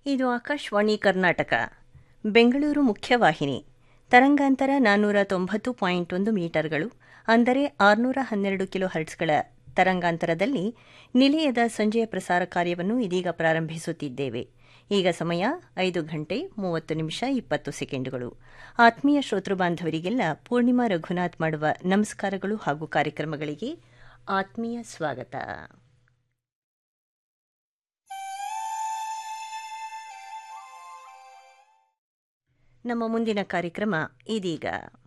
ಇದು ಆಕಾಶವಾಣಿ ಕರ್ನಾಟಕ ಬೆಂಗಳೂರು ಮುಖ್ಯವಾಹಿನಿ ತರಂಗಾಂತರ ನಾನ್ನೂರ ತೊಂಬತ್ತು ಪಾಯಿಂಟ್ ಒಂದು ಮೀಟರ್ಗಳು ಅಂದರೆ ಆರುನೂರ ಹನ್ನೆರಡು ಕಿಲೋ ಹರ್ಟ್ಸ್ಗಳ ತರಂಗಾಂತರದಲ್ಲಿ ನಿಲಯದ ಸಂಜೆಯ ಪ್ರಸಾರ ಕಾರ್ಯವನ್ನು ಇದೀಗ ಪ್ರಾರಂಭಿಸುತ್ತಿದ್ದೇವೆ ಈಗ ಸಮಯ ಐದು ಗಂಟೆ ಮೂವತ್ತು ನಿಮಿಷ ಇಪ್ಪತ್ತು ಸೆಕೆಂಡುಗಳು ಆತ್ಮೀಯ ಶ್ರೋತೃ ಬಾಂಧವರಿಗೆಲ್ಲ ಪೂರ್ಣಿಮಾ ರಘುನಾಥ್ ಮಾಡುವ ನಮಸ್ಕಾರಗಳು ಹಾಗೂ ಕಾರ್ಯಕ್ರಮಗಳಿಗೆ ಆತ್ಮೀಯ ಸ್ವಾಗತ ನಮ್ಮ ಮುಂದಿನ ಕಾರ್ಯಕ್ರಮ ಇದೀಗ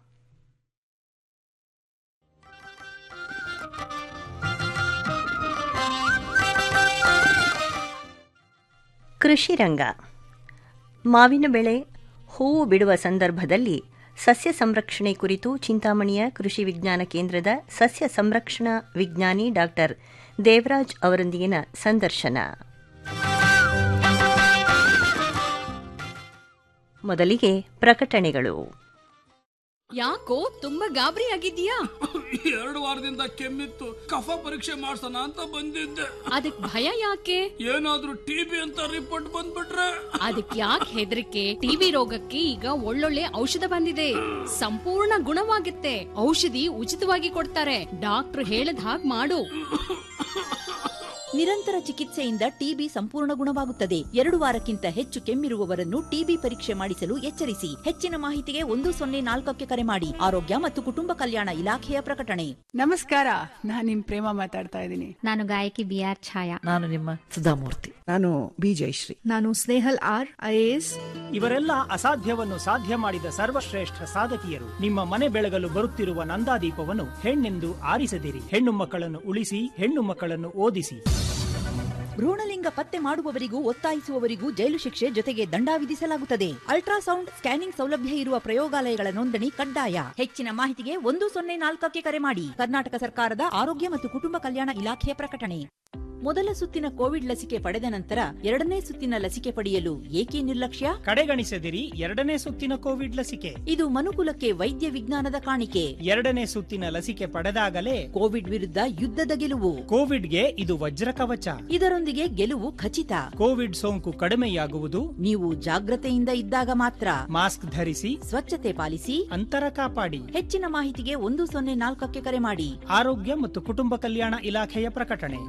ಕೃಷಿ ರಂಗ ಮಾವಿನ ಬೆಳೆ ಹೂವು ಬಿಡುವ ಸಂದರ್ಭದಲ್ಲಿ ಸಸ್ಯ ಸಂರಕ್ಷಣೆ ಕುರಿತು ಚಿಂತಾಮಣಿಯ ಕೃಷಿ ವಿಜ್ಞಾನ ಕೇಂದ್ರದ ಸಸ್ಯ ಸಂರಕ್ಷಣಾ ವಿಜ್ಞಾನಿ ಡಾಕ್ಟರ್ ದೇವರಾಜ್ ಅವರೊಂದಿಗಿನ ಸಂದರ್ಶನ ಮೊದಲಿಗೆ ಪ್ರಕಟಣೆಗಳು ಯಾಕೋ ತುಂಬಾ ಗಾಬರಿ ಆಗಿದ್ಯಾ ಎರಡು ವಾರದಿಂದ ಕೆಮ್ಮಿತ್ತು ಕಫ ಪರೀಕ್ಷೆ ಮಾಡ್ಸೋಣ ಅಂತ ಬಂದಿದ್ದೆ ಅದಕ್ ಭಯ ಯಾಕೆ ಏನಾದ್ರೂ ಟಿಬಿ ಅಂತ ರಿಪೋರ್ಟ್ ಬಂದ್ಬಿಟ್ರೆ ಅದಕ್ ಯಾಕೆ ಹೆದರಿಕೆ ಟಿವಿ ರೋಗಕ್ಕೆ ಈಗ ಒಳ್ಳೊಳ್ಳೆ ಔಷಧ ಬಂದಿದೆ ಸಂಪೂರ್ಣ ಗುಣವಾಗುತ್ತೆ ಔಷಧಿ ಉಚಿತವಾಗಿ ಕೊಡ್ತಾರೆ ಡಾಕ್ಟರ್ ಹೇಳದ್ ಹಾಗ್ ಮಾಡು ನಿರಂತರ ಚಿಕಿತ್ಸೆಯಿಂದ ಟಿಬಿ ಸಂಪೂರ್ಣ ಗುಣವಾಗುತ್ತದೆ ಎರಡು ವಾರಕ್ಕಿಂತ ಹೆಚ್ಚು ಕೆಮ್ಮಿರುವವರನ್ನು ಟಿಬಿ ಪರೀಕ್ಷೆ ಮಾಡಿಸಲು ಎಚ್ಚರಿಸಿ ಹೆಚ್ಚಿನ ಮಾಹಿತಿಗೆ ಒಂದು ಸೊನ್ನೆ ನಾಲ್ಕಕ್ಕೆ ಕರೆ ಮಾಡಿ ಆರೋಗ್ಯ ಮತ್ತು ಕುಟುಂಬ ಕಲ್ಯಾಣ ಇಲಾಖೆಯ ಪ್ರಕಟಣೆ ನಮಸ್ಕಾರ ನಾನ್ ನಿಮ್ ಪ್ರೇಮ ಮಾತಾಡ್ತಾ ಇದ್ದೀನಿ ನಾನು ಗಾಯಕಿ ಬಿ ಆರ್ ಛಾಯಾ ನಾನು ನಿಮ್ಮ ಸುಧಾಮೂರ್ತಿ ನಾನು ಬಿ ಜಯಶ್ರೀ ನಾನು ಸ್ನೇಹಲ್ ಆರ್ ಐಎಎಸ್ ಇವರೆಲ್ಲ ಅಸಾಧ್ಯವನ್ನು ಸಾಧ್ಯ ಮಾಡಿದ ಸರ್ವಶ್ರೇಷ್ಠ ಸಾಧಕಿಯರು ನಿಮ್ಮ ಮನೆ ಬೆಳಗಲು ಬರುತ್ತಿರುವ ನಂದಾದೀಪವನ್ನು ಹೆಣ್ಣೆಂದು ಆರಿಸದಿರಿ ಹೆಣ್ಣು ಮಕ್ಕಳನ್ನು ಉಳಿಸಿ ಹೆಣ್ಣು ಮಕ್ಕಳನ್ನು ಓದಿಸಿ ಭ್ರೂಣಲಿಂಗ ಪತ್ತೆ ಮಾಡುವವರಿಗೂ ಒತ್ತಾಯಿಸುವವರಿಗೂ ಜೈಲು ಶಿಕ್ಷೆ ಜೊತೆಗೆ ದಂಡ ವಿಧಿಸಲಾಗುತ್ತದೆ ಅಲ್ಟ್ರಾಸೌಂಡ್ ಸ್ಕ್ಯಾನಿಂಗ್ ಸೌಲಭ್ಯ ಇರುವ ಪ್ರಯೋಗಾಲಯಗಳ ನೋಂದಣಿ ಕಡ್ಡಾಯ ಹೆಚ್ಚಿನ ಮಾಹಿತಿಗೆ ಒಂದು ಸೊನ್ನೆ ನಾಲ್ಕಕ್ಕೆ ಕರೆ ಮಾಡಿ ಕರ್ನಾಟಕ ಸರ್ಕಾರದ ಆರೋಗ್ಯ ಮತ್ತು ಕುಟುಂಬ ಕಲ್ಯಾಣ ಇಲಾಖೆಯ ಪ್ರಕಟಣೆ ಮೊದಲ ಸುತ್ತಿನ ಕೋವಿಡ್ ಲಸಿಕೆ ಪಡೆದ ನಂತರ ಎರಡನೇ ಸುತ್ತಿನ ಲಸಿಕೆ ಪಡೆಯಲು ಏಕೆ ನಿರ್ಲಕ್ಷ್ಯ ಕಡೆಗಣಿಸದಿರಿ ಎರಡನೇ ಸುತ್ತಿನ ಕೋವಿಡ್ ಲಸಿಕೆ ಇದು ಮನುಕುಲಕ್ಕೆ ವೈದ್ಯ ವಿಜ್ಞಾನದ ಕಾಣಿಕೆ ಎರಡನೇ ಸುತ್ತಿನ ಲಸಿಕೆ ಪಡೆದಾಗಲೇ ಕೋವಿಡ್ ವಿರುದ್ಧ ಯುದ್ಧದ ಗೆಲುವು ಕೋವಿಡ್ಗೆ ಇದು ವಜ್ರ ಕವಚ ಇದರೊಂದಿಗೆ ಗೆಲುವು ಖಚಿತ ಕೋವಿಡ್ ಸೋಂಕು ಕಡಿಮೆಯಾಗುವುದು ನೀವು ಜಾಗ್ರತೆಯಿಂದ ಇದ್ದಾಗ ಮಾತ್ರ ಮಾಸ್ಕ್ ಧರಿಸಿ ಸ್ವಚ್ಛತೆ ಪಾಲಿಸಿ ಅಂತರ ಕಾಪಾಡಿ ಹೆಚ್ಚಿನ ಮಾಹಿತಿಗೆ ಒಂದು ಸೊನ್ನೆ ನಾಲ್ಕಕ್ಕೆ ಕರೆ ಮಾಡಿ ಆರೋಗ್ಯ ಮತ್ತು ಕುಟುಂಬ ಕಲ್ಯಾಣ ಇಲಾಖೆಯ ಪ್ರಕಟಣೆ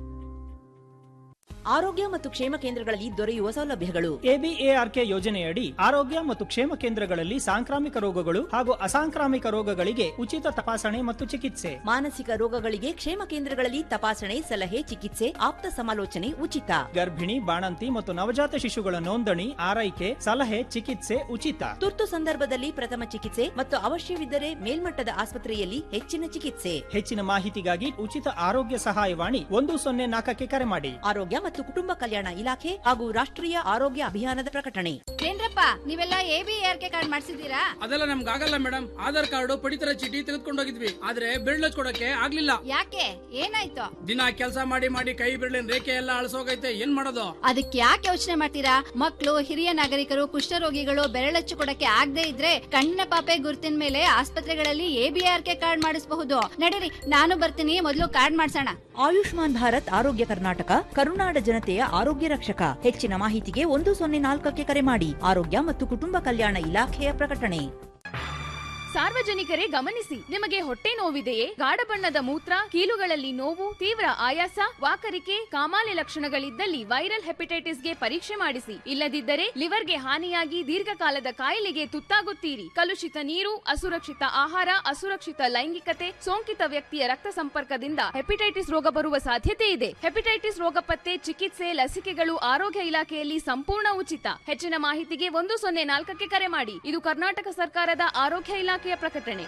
ಆರೋಗ್ಯ ಮತ್ತು ಕ್ಷೇಮ ಕೇಂದ್ರಗಳಲ್ಲಿ ದೊರೆಯುವ ಸೌಲಭ್ಯಗಳು ಎಬಿಎಆರ್ಕೆ ಯೋಜನೆಯಡಿ ಆರೋಗ್ಯ ಮತ್ತು ಕ್ಷೇಮ ಕೇಂದ್ರಗಳಲ್ಲಿ ಸಾಂಕ್ರಾಮಿಕ ರೋಗಗಳು ಹಾಗೂ ಅಸಾಂಕ್ರಾಮಿಕ ರೋಗಗಳಿಗೆ ಉಚಿತ ತಪಾಸಣೆ ಮತ್ತು ಚಿಕಿತ್ಸೆ ಮಾನಸಿಕ ರೋಗಗಳಿಗೆ ಕ್ಷೇಮ ಕೇಂದ್ರಗಳಲ್ಲಿ ತಪಾಸಣೆ ಸಲಹೆ ಚಿಕಿತ್ಸೆ ಆಪ್ತ ಸಮಾಲೋಚನೆ ಉಚಿತ ಗರ್ಭಿಣಿ ಬಾಣಂತಿ ಮತ್ತು ನವಜಾತ ಶಿಶುಗಳ ನೋಂದಣಿ ಆರೈಕೆ ಸಲಹೆ ಚಿಕಿತ್ಸೆ ಉಚಿತ ತುರ್ತು ಸಂದರ್ಭದಲ್ಲಿ ಪ್ರಥಮ ಚಿಕಿತ್ಸೆ ಮತ್ತು ಅವಶ್ಯವಿದ್ದರೆ ಮೇಲ್ಮಟ್ಟದ ಆಸ್ಪತ್ರೆಯಲ್ಲಿ ಹೆಚ್ಚಿನ ಚಿಕಿತ್ಸೆ ಹೆಚ್ಚಿನ ಮಾಹಿತಿಗಾಗಿ ಉಚಿತ ಆರೋಗ್ಯ ಸಹಾಯವಾಣಿ ಒಂದು ಸೊನ್ನೆ ನಾಲ್ಕಕ್ಕೆ ಕರೆ ಮಾಡಿ ಆರೋಗ್ಯ ಮತ್ತು ಕುಟುಂಬ ಕಲ್ಯಾಣ ಇಲಾಖೆ ಹಾಗೂ ರಾಷ್ಟ್ರೀಯ ಆರೋಗ್ಯ ಅಭಿಯಾನದ ಪ್ರಕಟಣೆ ಏನ್ರಪ್ಪ ನೀವೆಲ್ಲ A B R K card ಮಾಡಿಸಿದೀರಾ ಅದೆಲ್ಲ ನಮ್ಗೆ ಆಗಲ್ಲ ಮೇಡಮ್ ಆಧಾರ್ ಕಾರ್ಡ್ ಪಡಿತರ ಚೀಟಿ ತೆಗೆದುಕೊಂಡು ಹೋಗಿದ್ವಿ ಆದ್ರೆ ಬಿರ್ಲ್ ಕೊಡಕ್ಕೆ ಆಗ್ಲಿಲ್ಲ ಯಾಕೆ ಏನಾಯ್ತು ದಿನ ಕೆಲಸ ಮಾಡಿ ಮಾಡಿ ಕೈ ಬಿರ್ಲಿನ ರೇಖೆ ಎಲ್ಲ ಅಳಸೋಗೈತೆ ಏನ್ ಮಾಡೋದು ಅದಕ್ಕೆ ಯಾಕೆ ಯೋಚನೆ ಮಾಡ್ತೀರಾ ಮಕ್ಕಳು ಹಿರಿಯ ನಾಗರಿಕರು ಕುಷ್ಠರೋಗಿಗಳು ಬೆರಳಚ್ಚು ಕೊಡಕ್ಕೆ ಆಗದೆ ಇದ್ರೆ ಕಣ್ಣಿನ ಪಾಪೆ ಗುರುತಿನ ಮೇಲೆ ಆಸ್ಪತ್ರೆಗಳಲ್ಲಿ A B R K card ಮಾಡಿಸಬಹುದು ನಡೀರಿ ನಾನು ಬರ್ತೀನಿ ಮೊದಲು ಕಾರ್ಡ್ ಮಾಡ್ಸೋಣ ಆಯುಷ್ಮಾನ್ ಭಾರತ್ ಆರೋಗ್ಯ ಕರ್ನಾಟಕ ಕರುನಾಡ ಜನತೆಯ ಆರೋಗ್ಯ ರಕ್ಷಕ ಹೆಚ್ಚಿನ ಮಾಹಿತಿಗೆ ಒಂದು ಸೊನ್ನೆ ನಾಲ್ಕಕ್ಕೆ ಕರೆ ಮಾಡಿ ಆರೋಗ್ಯ ಮತ್ತು ಕುಟುಂಬ ಕಲ್ಯಾಣ ಇಲಾಖೆಯ ಪ್ರಕಟಣೆ ಸಾರ್ವಜನಿಕರೇ ಗಮನಿಸಿ ನಿಮಗೆ ಹೊಟ್ಟೆ ನೋವಿದೆಯೇ ಗಾಢ ಬಣ್ಣದ ಮೂತ್ರ ಕೀಲುಗಳಲ್ಲಿ ನೋವು ತೀವ್ರ ಆಯಾಸ ವಾಕರಿಕೆ ಕಾಮಾಲೆ ಲಕ್ಷಣಗಳಿದ್ದಲ್ಲಿ ವೈರಲ್ ಹೆಪಟೈಟಿಸ್ಗೆ ಪರೀಕ್ಷೆ ಮಾಡಿಸಿ ಇಲ್ಲದಿದ್ದರೆ ಲಿವರ್ಗೆ ಹಾನಿಯಾಗಿ ದೀರ್ಘಕಾಲದ ಕಾಯಿಲೆಗೆ ತುತ್ತಾಗುತ್ತೀರಿ ಕಲುಷಿತ ನೀರು ಅಸುರಕ್ಷಿತ ಆಹಾರ ಅಸುರಕ್ಷಿತ ಲೈಂಗಿಕತೆ ಸೋಂಕಿತ ವ್ಯಕ್ತಿಯ ರಕ್ತ ಸಂಪರ್ಕದಿಂದ ಹೆಪಟೈಟಿಸ್ ರೋಗ ಬರುವ ಸಾಧ್ಯತೆ ಇದೆ ಹೆಪಟೈಟಿಸ್ ರೋಗ ಪತ್ತೆ ಚಿಕಿತ್ಸೆ ಲಸಿಕೆಗಳು ಆರೋಗ್ಯ ಇಲಾಖೆಯಲ್ಲಿ ಸಂಪೂರ್ಣ ಉಚಿತ ಹೆಚ್ಚಿನ ಮಾಹಿತಿಗೆ ಒಂದು ಸೊನ್ನೆ ನಾಲ್ಕಕ್ಕೆ ಕರೆ ಮಾಡಿ ಇದು ಕರ್ನಾಟಕ ಸರ್ಕಾರದ ಆರೋಗ್ಯ ಇಲಾಖೆಯ ಪ್ರಕಟಣೆ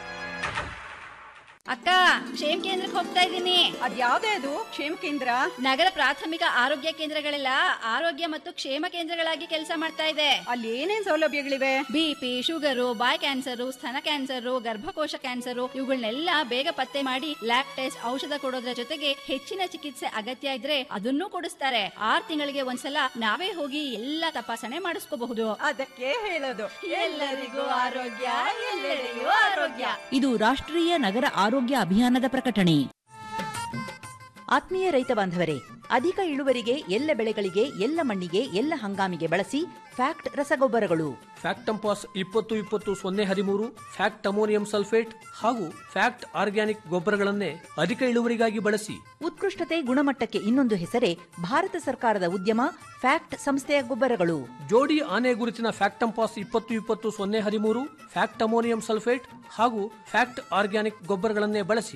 ಅಕ್ಕ ಕ್ಷೇಮ ಕೇಂದ್ರಕ್ಕೆ ಹೋಗ್ತಾ ಇದ್ದೀನಿ ಅದ್ಯಾವ್ದೇ ಅದು ಕ್ಷೇಮ ಕೇಂದ್ರ ನಗರ ಪ್ರಾಥಮಿಕ ಆರೋಗ್ಯ ಕೇಂದ್ರಗಳೆಲ್ಲ ಆರೋಗ್ಯ ಮತ್ತು ಕ್ಷೇಮ ಕೇಂದ್ರಗಳಾಗಿ ಕೆಲಸ ಮಾಡ್ತಾ ಇದೆ ಅಲ್ಲಿ ಏನೇನ್ ಸೌಲಭ್ಯಗಳಿವೆ ಬಿಪಿ ಶುಗರು ಬಾಯ್ ಕ್ಯಾನ್ಸರ್ ಸ್ತನ ಕ್ಯಾನ್ಸರ್ ಗರ್ಭಕೋಶ ಕ್ಯಾನ್ಸರ್ ಇವುಗಳನ್ನೆಲ್ಲ ಬೇಗ ಪತ್ತೆ ಮಾಡಿ ಲ್ಯಾಬ್ ಟೆಸ್ಟ್ ಔಷಧ ಕೊಡೋದ್ರ ಜೊತೆಗೆ ಹೆಚ್ಚಿನ ಚಿಕಿತ್ಸೆ ಅಗತ್ಯ ಇದ್ರೆ ಅದನ್ನೂ ಕೊಡಿಸ್ತಾರೆ ಆರ್ ತಿಂಗಳಿಗೆ ಒಂದ್ಸಲ ನಾವೇ ಹೋಗಿ ಎಲ್ಲಾ ತಪಾಸಣೆ ಮಾಡಿಸ್ಕೋಬಹುದು ಅದಕ್ಕೆ ಹೇಳೋದು ಎಲ್ಲರಿಗೂ ಆರೋಗ್ಯ ಎಲ್ಲೆಡೆಯೂ ಆರೋಗ್ಯ ಇದು ರಾಷ್ಟ್ರೀಯ ನಗರ ಆರೋಗ್ಯ ಅಭಿಯಾನದ ಪ್ರಕಟಣೆ ಆತ್ಮೀಯ ರೈತ ಬಾಂಧವರೇ ಅಧಿಕ ಇಳುವರಿಗೆ ಎಲ್ಲ ಬೆಳೆಗಳಿಗೆ ಎಲ್ಲ ಮಣ್ಣಿಗೆ ಎಲ್ಲ ಹಂಗಾಮಿಗೆ ಬಳಸಿ ಫ್ಯಾಕ್ಟ್ ರಸಗೊಬ್ಬರಗಳು ಫ್ಯಾಕ್ಟಂಪಾಸ್ ಇಪ್ಪತ್ತು ಇಪ್ಪತ್ತು ಸೊನ್ನೆ ಹದಿಮೂರು ಫ್ಯಾಕ್ಟ್ ಅಮೋನಿಯಂ ಸಲ್ಫೇಟ್ ಹಾಗೂ ಫ್ಯಾಕ್ಟ್ ಆರ್ಗ್ಯಾನಿಕ್ ಗೊಬ್ಬರಗಳನ್ನೇ ಅಧಿಕ ಇಳುವರಿಗಾಗಿ ಬಳಸಿ ಉತ್ಕೃಷ್ಟತೆ ಗುಣಮಟ್ಟಕ್ಕೆ ಇನ್ನೊಂದು ಹೆಸರೇ ಭಾರತ ಸರ್ಕಾರದ ಉದ್ಯಮ ಫ್ಯಾಕ್ಟ್ ಸಂಸ್ಥೆಯ ಗೊಬ್ಬರಗಳು ಜೋಡಿ ಆನೆ ಗುರುತಿನ ಫ್ಯಾಕ್ಟಂಪಾಸ್ ಇಪ್ಪತ್ತು ಇಪ್ಪತ್ತು ಸೊನ್ನೆ ಹದಿಮೂರು ಫ್ಯಾಕ್ಟ್ ಅಮೋನಿಯಂ ಸಲ್ಫೇಟ್ ಹಾಗೂ ಫ್ಯಾಕ್ಟ್ ಆರ್ಗ್ಯಾನಿಕ್ ಗೊಬ್ಬರಗಳನ್ನೇ ಬಳಸಿ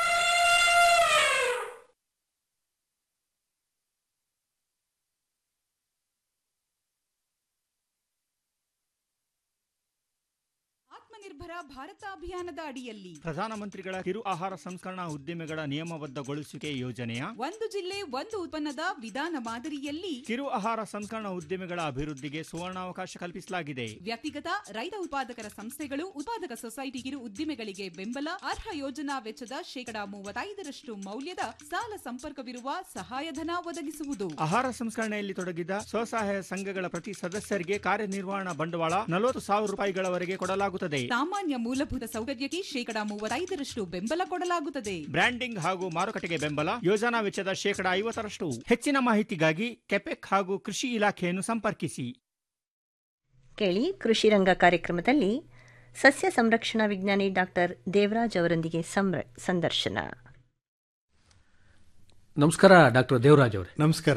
ಆತ್ಮನಿರ್ಭರ ಭಾರತ ಅಭಿಯಾನದ ಅಡಿಯಲ್ಲಿ ಪ್ರಧಾನಮಂತ್ರಿಗಳ ಕಿರು ಆಹಾರ ಸಂಸ್ಕರಣಾ ಉದ್ದಿಮೆಗಳ ನಿಯಮಬದ್ಧಗೊಳಿಸುವಿಕೆ ಯೋಜನೆಯ ಒಂದು ಜಿಲ್ಲೆ ಒಂದು ಉತ್ಪನ್ನದ ವಿಧಾನ ಮಾದರಿಯಲ್ಲಿ ಕಿರು ಆಹಾರ ಸಂಸ್ಕರಣಾ ಉದ್ದಿಮೆಗಳ ಅಭಿವೃದ್ಧಿಗೆ ಸುವರ್ಣಾವಕಾಶ ಕಲ್ಪಿಸಲಾಗಿದೆ ವ್ಯಕ್ತಿಗತ ರೈತ ಉತ್ಪಾದಕರ ಸಂಸ್ಥೆಗಳು ಉತ್ಪಾದಕ ಸೊಸೈಟಿ ಕಿರು ಉದ್ದಿಮೆಗಳಿಗೆ ಬೆಂಬಲ ಅರ್ಹ ಯೋಜನಾ ವೆಚ್ಚದ ಶೇಕಡಾ ಮೂವತ್ತೈದರಷ್ಟು ಮೌಲ್ಯದ ಸಾಲ ಸಂಪರ್ಕವಿರುವ ಸಹಾಯಧನ ಒದಗಿಸುವುದು ಆಹಾರ ಸಂಸ್ಕರಣೆಯಲ್ಲಿ ತೊಡಗಿದ ಸ್ವಸಹಾಯ ಸಂಘಗಳ ಪ್ರತಿ ಸದಸ್ಯರಿಗೆ ಕಾರ್ಯನಿರ್ವಹಣಾ ಬಂಡವಾಳ ನಲವತ್ತು ಸಾವಿರ ರೂಪಾಯಿಗಳವರೆಗೆ ಕೊಡಲಾಗುತ್ತದೆ ಸಾಮಾನ್ಯ ಮೂಲಭೂತ ಸೌಕರ್ಯಕ್ಕೆ ಶೇಕಡಾ ಮೂವತ್ತೈದರಷ್ಟು ಬೆಂಬಲ ಕೊಡಲಾಗುತ್ತದೆ ಬ್ರ್ಯಾಂಡಿಂಗ್ ಹಾಗೂ ಮಾರುಕಟ್ಟೆಗೆ ಬೆಂಬಲ ಯೋಜನಾ ವೆಚ್ಚದ ಶೇಕಡಾ ಐವತ್ತರಷ್ಟು ಹೆಚ್ಚಿನ ಮಾಹಿತಿಗಾಗಿ ಕೆಪೆಕ್ ಹಾಗೂ ಕೃಷಿ ಇಲಾಖೆಯನ್ನು ಸಂಪರ್ಕಿಸಿ ಕೇಳಿ ಕೃಷಿ ರಂಗ ಕಾರ್ಯಕ್ರಮದಲ್ಲಿ ಸಸ್ಯ ಸಂರಕ್ಷಣಾ ವಿಜ್ಞಾನಿ ಡಾಕ್ಟರ್ ದೇವರಾಜ್ ಅವರೊಂದಿಗೆ ಸಂರ- ಸಂದರ್ಶನ ನಮಸ್ಕಾರ ಡಾಕ್ಟರ್ ದೇವರಾಜ್ ಅವರೇ ನಮಸ್ಕಾರ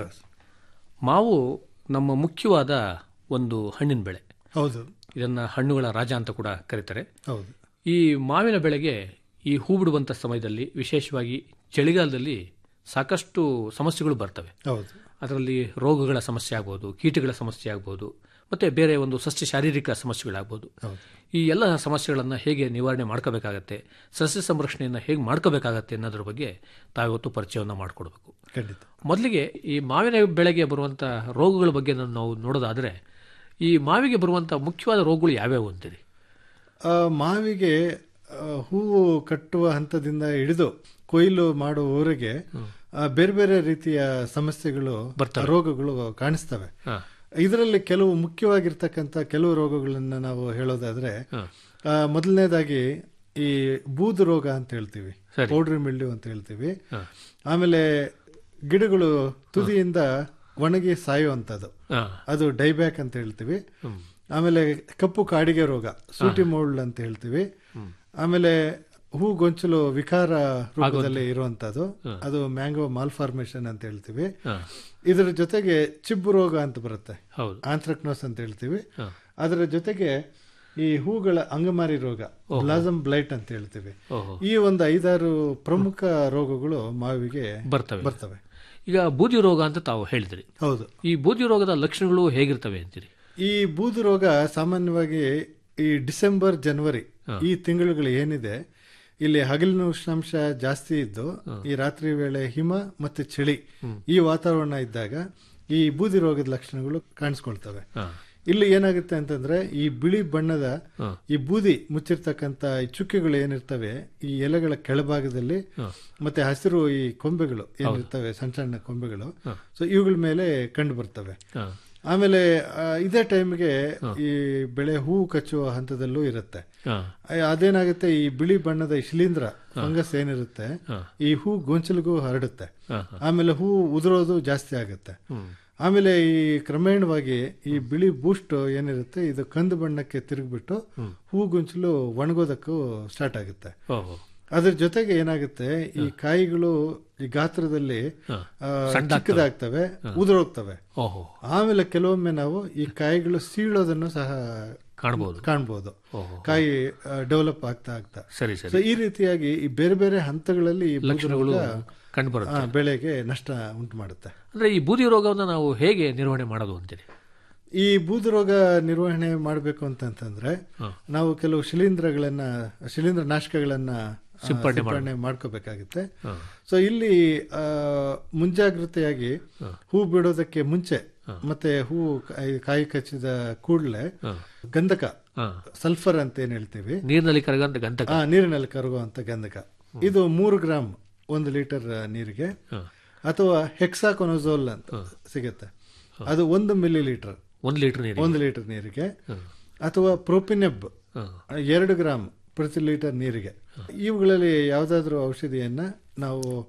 ಮಾವು ನಮ್ಮ ಮುಖ್ಯವಾದ ಒಂದು ಹಣ್ಣಿನ ಬೆಳೆ ಹೌದು ಇದನ್ನ ಹಣ್ಣುಗಳ ರಾಜ ಅಂತ ಕೂಡ ಕರೀತಾರೆ ಹೌದು ಈ ಮಾವಿನ ಬೆಳೆಗೆ ಈ ಹೂ ಬಿಡುವಂಥ ಸಮಯದಲ್ಲಿ ವಿಶೇಷವಾಗಿ ಚಳಿಗಾಲದಲ್ಲಿ ಸಾಕಷ್ಟು ಸಮಸ್ಯೆಗಳು ಬರ್ತವೆ ಹೌದು ಅದರಲ್ಲಿ ರೋಗಗಳ ಸಮಸ್ಯೆ ಆಗ್ಬೋದು ಕೀಟಗಳ ಸಮಸ್ಯೆ ಆಗ್ಬೋದು ಮತ್ತೆ ಬೇರೆ ಒಂದು ಸಸ್ಯ ಶಾರೀರಿಕ ಸಮಸ್ಯೆಗಳಾಗ್ಬೋದು ಹೌದು. ಈ ಎಲ್ಲ ಸಮಸ್ಯೆಗಳನ್ನು ಹೇಗೆ ನಿವಾರಣೆ ಮಾಡ್ಕೋಬೇಕಾಗತ್ತೆ ಸಸ್ಯ ಸಂರಕ್ಷಣೆಯನ್ನು ಹೇಗೆ ಮಾಡ್ಕೋಬೇಕಾಗತ್ತೆ ಅನ್ನೋದ್ರ ಬಗ್ಗೆ ತಾವಿವತ್ತು ಪರಿಚಯವನ್ನು ಮಾಡಿಕೊಡ್ಬೇಕು ಖಂಡಿತ ಮೊದಲಿಗೆ ಈ ಮಾವಿನ ಬೆಳೆಗೆ ಬರುವಂಥ ರೋಗಗಳ ಬಗ್ಗೆ ನಾವು ನೋಡೋದಾದರೆ ಈ ಮಾವಿಗೆ ಬರುವಂಥ ಮುಖ್ಯವಾದ ರೋಗಗಳು ಯಾವ್ಯಾವು ಅಂತೀರಿ ಆ, ಮಾವಿಗೆ ಆ, ಹೂವು ಕಟ್ಟುವ ಹಂತದಿಂದ ಹಿಡಿದು ಕೊಯ್ಲು ಮಾಡುವವರೆಗೆ ಆ, ಬೇರೆ ಬೇರೆ ರೀತಿಯ ಸಮಸ್ಯೆಗಳು ರೋಗಗಳು ಕಾಣಿಸ್ತವೆ ಇದರಲ್ಲಿ ಕೆಲವು ಮುಖ್ಯವಾಗಿರ್ತಕ್ಕಂಥ ಕೆಲವು ರೋಗಗಳನ್ನ ನಾವು ಹೇಳೋದಾದ್ರೆ ಆ, ಮೊದಲನೇದಾಗಿ ಈ ಬೂದು ರೋಗ ಅಂತ ಹೇಳ್ತೀವಿ ಪೌಡ್ರಿ ಮಿಲ್ಡ್ಯೂ ಅಂತ ಹೇಳ್ತೀವಿ ಆಮೇಲೆ ಗಿಡಗಳು ತುದಿಯಿಂದ ಒಣಗಿ ಸಾಯುವಂಥದ್ದು ಹಾ. ಅದು ಡೈಬ್ಯಾಕ್ ಅಂತ ಹೇಳ್ತೀವಿ ಆಮೇಲೆ ಕಪ್ಪು ಕಾಡಿಗೆ ರೋಗ ಸೂಟಿ ಮೋಲ್ಡ್ ಅಂತ ಹೇಳ್ತೀವಿ ಆಮೇಲೆ ಹೂ ಗೊಂಚಲು ವಿಕಾರ ರೂಪದಲ್ಲಿ ಇರುವಂತದ್ದು ಅದು ಮ್ಯಾಂಗೋ ಮಾಲ್ಫಾರ್ಮೇಶನ್ ಅಂತ ಹೇಳ್ತೀವಿ ಇದರ ಜೊತೆಗೆ ಚಿಬ್ಬು ರೋಗ ಅಂತ ಬರುತ್ತೆ ಹೌದು ಆಂಥ್ರಕ್ನೋಸ್ ಅಂತ ಹೇಳ್ತೀವಿ ಅದರ ಜೊತೆಗೆ ಈ ಹೂಗಳ ಅಂಗಮಾರಿ ರೋಗ ಬ್ಲಾಸಮ್ ಬ್ಲೈಟ್ ಅಂತ ಹೇಳ್ತೀವಿ ಓಹೋ. ಈ ಒಂದು ಐದಾರು ಪ್ರಮುಖ ರೋಗಗಳು ಮಾವಿಗೆ ಬರ್ತವೆ ಬರ್ತವೆ ಈಗ ಬೂದಿ ರೋಗ ಅಂತ ತಾವು ಹೇಳಿದ್ರಿ ಹೌದು ಈ ಬೂದಿ ರೋಗದ ಲಕ್ಷಣಗಳು ಹೇಗಿರ್ತವೆ ಅಂತೀರಿ ಈ ಬೂದು ರೋಗ ಸಾಮಾನ್ಯವಾಗಿ ಈ ಡಿಸೆಂಬರ್ ಜನವರಿ ಈ ತಿಂಗಳುಗಳು ಏನಿದೆ ಇಲ್ಲಿ ಹಗಲಿನ ಉಷ್ಣಾಂಶ ಜಾಸ್ತಿ ಇದ್ದು ಈ ರಾತ್ರಿ ವೇಳೆ ಹಿಮ ಮತ್ತೆ ಚಳಿ ಈ ವಾತಾವರಣ ಇದ್ದಾಗ ಈ ಬೂದಿ ರೋಗದ ಲಕ್ಷಣಗಳು ಕಾಣಿಸ್ಕೊಳ್ತವೆ ಇಲ್ಲಿ ಏನಾಗುತ್ತೆ ಅಂತಂದ್ರೆ ಈ ಬಿಳಿ ಬಣ್ಣದ ಈ ಬೂದಿ ಮುಚ್ಚಿರ್ತಕ್ಕಂತ ಈ ಚುಕ್ಕೆಗಳು ಏನಿರ್ತವೆ ಈ ಎಲೆಗಳ ಕೆಳಭಾಗದಲ್ಲಿ ಮತ್ತೆ ಹಸಿರು ಈ ಕೊಂಬೆಗಳು ಏನಿರ್ತವೆ ಸಣ್ಣ ಸಣ್ಣ ಕೊಂಬೆಗಳು ಸೊ ಇವುಗಳ ಮೇಲೆ ಕಂಡು ಬರ್ತವೆ ಆಮೇಲೆ ಆ, ಇದೇ ಟೈಮ್ಗೆ ಈ ಬೆಳೆ ಹೂವು ಕಚ್ಚುವ ಹಂತದಲ್ಲೂ ಇರುತ್ತೆ ಆ, ಅದೇನಾಗುತ್ತೆ ಈ ಬಿಳಿ ಬಣ್ಣದ ಈ ಶಿಲೀಂಧ್ರ ಫಂಗಸ್ ಏನಿರುತ್ತೆ ಈ ಹೂ ಗೊಂಚಲಿಗೂ ಹರಡುತ್ತೆ ಆಮೇಲೆ ಹೂ ಉದುರೋದು ಜಾಸ್ತಿ ಆಗುತ್ತೆ ಆಮೇಲೆ ಈ ಕ್ರಮೇಣವಾಗಿ ಈ ಬಿಳಿ ಬೂಸ್ಟ್ ಏನಿರುತ್ತೆ ಇದು ಕಂದು ಬಣ್ಣಕ್ಕೆ ತಿರುಗ್ಬಿಟ್ಟು ಹೂ ಗೊಂಚಲು ಒಣಗೋದಕ್ಕೂ ಸ್ಟಾರ್ಟ್ ಆಗುತ್ತೆ ಓಹೋ ಅದ್ರ ಜೊತೆಗೆ ಏನಾಗುತ್ತೆ ಈ ಕಾಯಿಗಳು ಈ ಗಾತ್ರದಲ್ಲಿ ಆ, ಚಿಕ್ಕದಾಗ್ತವೆ ಉದುರೋಗ್ತವೆ ಓಹೋ ಆಮೇಲೆ ಕೆಲವೊಮ್ಮೆ ನಾವು ಈ ಕಾಯಿಗಳು ಸೀಳೋದನ್ನು ಸಹ ಕಾಣ್ಬೋದು ಕಾಣ್ಬೋದು ಓಹೋ. ಕಾಯಿ ಡೆವಲಪ್ ಆಗ್ತಾ ಆಗ್ತಾ ಸರಿ ಸರಿ ಸೊ ಈ ರೀತಿಯಾಗಿ ಈ ಬೇರೆ ಬೇರೆ ಹಂತಗಳಲ್ಲಿ ಈ ಲಕ್ಷಣಗಳು ಬೂದು ರೋಗ, ಕಂಡುಬರುತ್ತೆ ಆ, ಬೆಳೆಗೆ ನಷ್ಟ ಉಂಟು ಮಾಡುತ್ತೆ ಅಂದ್ರೆ ಈ ಬೂದಿ ರೋಗವನ್ನು ನಾವು ಹೇಗೆ ನಿರ್ವಹಣೆ ಮಾಡೋದು ಅಂತೀರಿ ಈ ಬೂದು ರೋಗ ನಿರ್ವಹಣೆ ಮಾಡಬೇಕು ಅಂತಂತಂದ್ರೆ ನಾವು ಕೆಲವು ಶಿಲೀಂಧ್ರಗಳನ್ನ ಶಿಲೀಂಧ್ರ ನಾಶಕಗಳನ್ನ ಆ, ಸಿಂಪಡಣೆ ಸಿಂಪಡಣೆ ಮಾಡ್ಕೋಬೇಕಾಗುತ್ತೆ ಸೊ ಇಲ್ಲಿ ಆ, ಮುಂಜಾಗ್ರತೆಯಾಗಿ ಹೂ ಬಿಡೋದಕ್ಕೆ ಮುಂಚೆ ಮತ್ತೆ ಹೂ ಕಾಯಿ- ಕಾಯಿ ಕಚ್ಚಿದ ಕೂಡಲೇ ಗಂಧಕ ಸಲ್ಫರ್ ಅಂತ ಏನ್ ಹೇಳ್ತೀವಿ ನೀರಿನಲ್ಲಿ ಕರಗಂತ ಗಂಧಕ ಆ, ನೀರಿನಲ್ಲಿ ಕರಗುವಂತ ಗಂಧಕ ಇದು ಮೂರು ಗ್ರಾಮ್ ಒಂದು ಲೀಟರ್ ನೀರಿಗೆ ಅಥವಾ ಹೆಕ್ಸಾಕೊನೋಸೋಲ್ ಅಂತ ಸಿಗುತ್ತೆ ಅದು ಒಂದು ಮಿಲಿ ಲೀಟರ್ ಒಂದು ಲೀಟರ್ ನೀರು ಒಂದು ಲೀಟರ್ ನೀರಿಗೆ ಅಥವಾ ಪ್ರೊಪಿನೆಬ್ ಎರಡು ಗ್ರಾಮ್ ಪ್ರತಿ ಲೀಟರ್ ನೀರಿಗೆ ಇವುಗಳಲ್ಲಿ ಯಾವುದಾದ್ರೂ ಔಷಧಿಯನ್ನ ನಾವು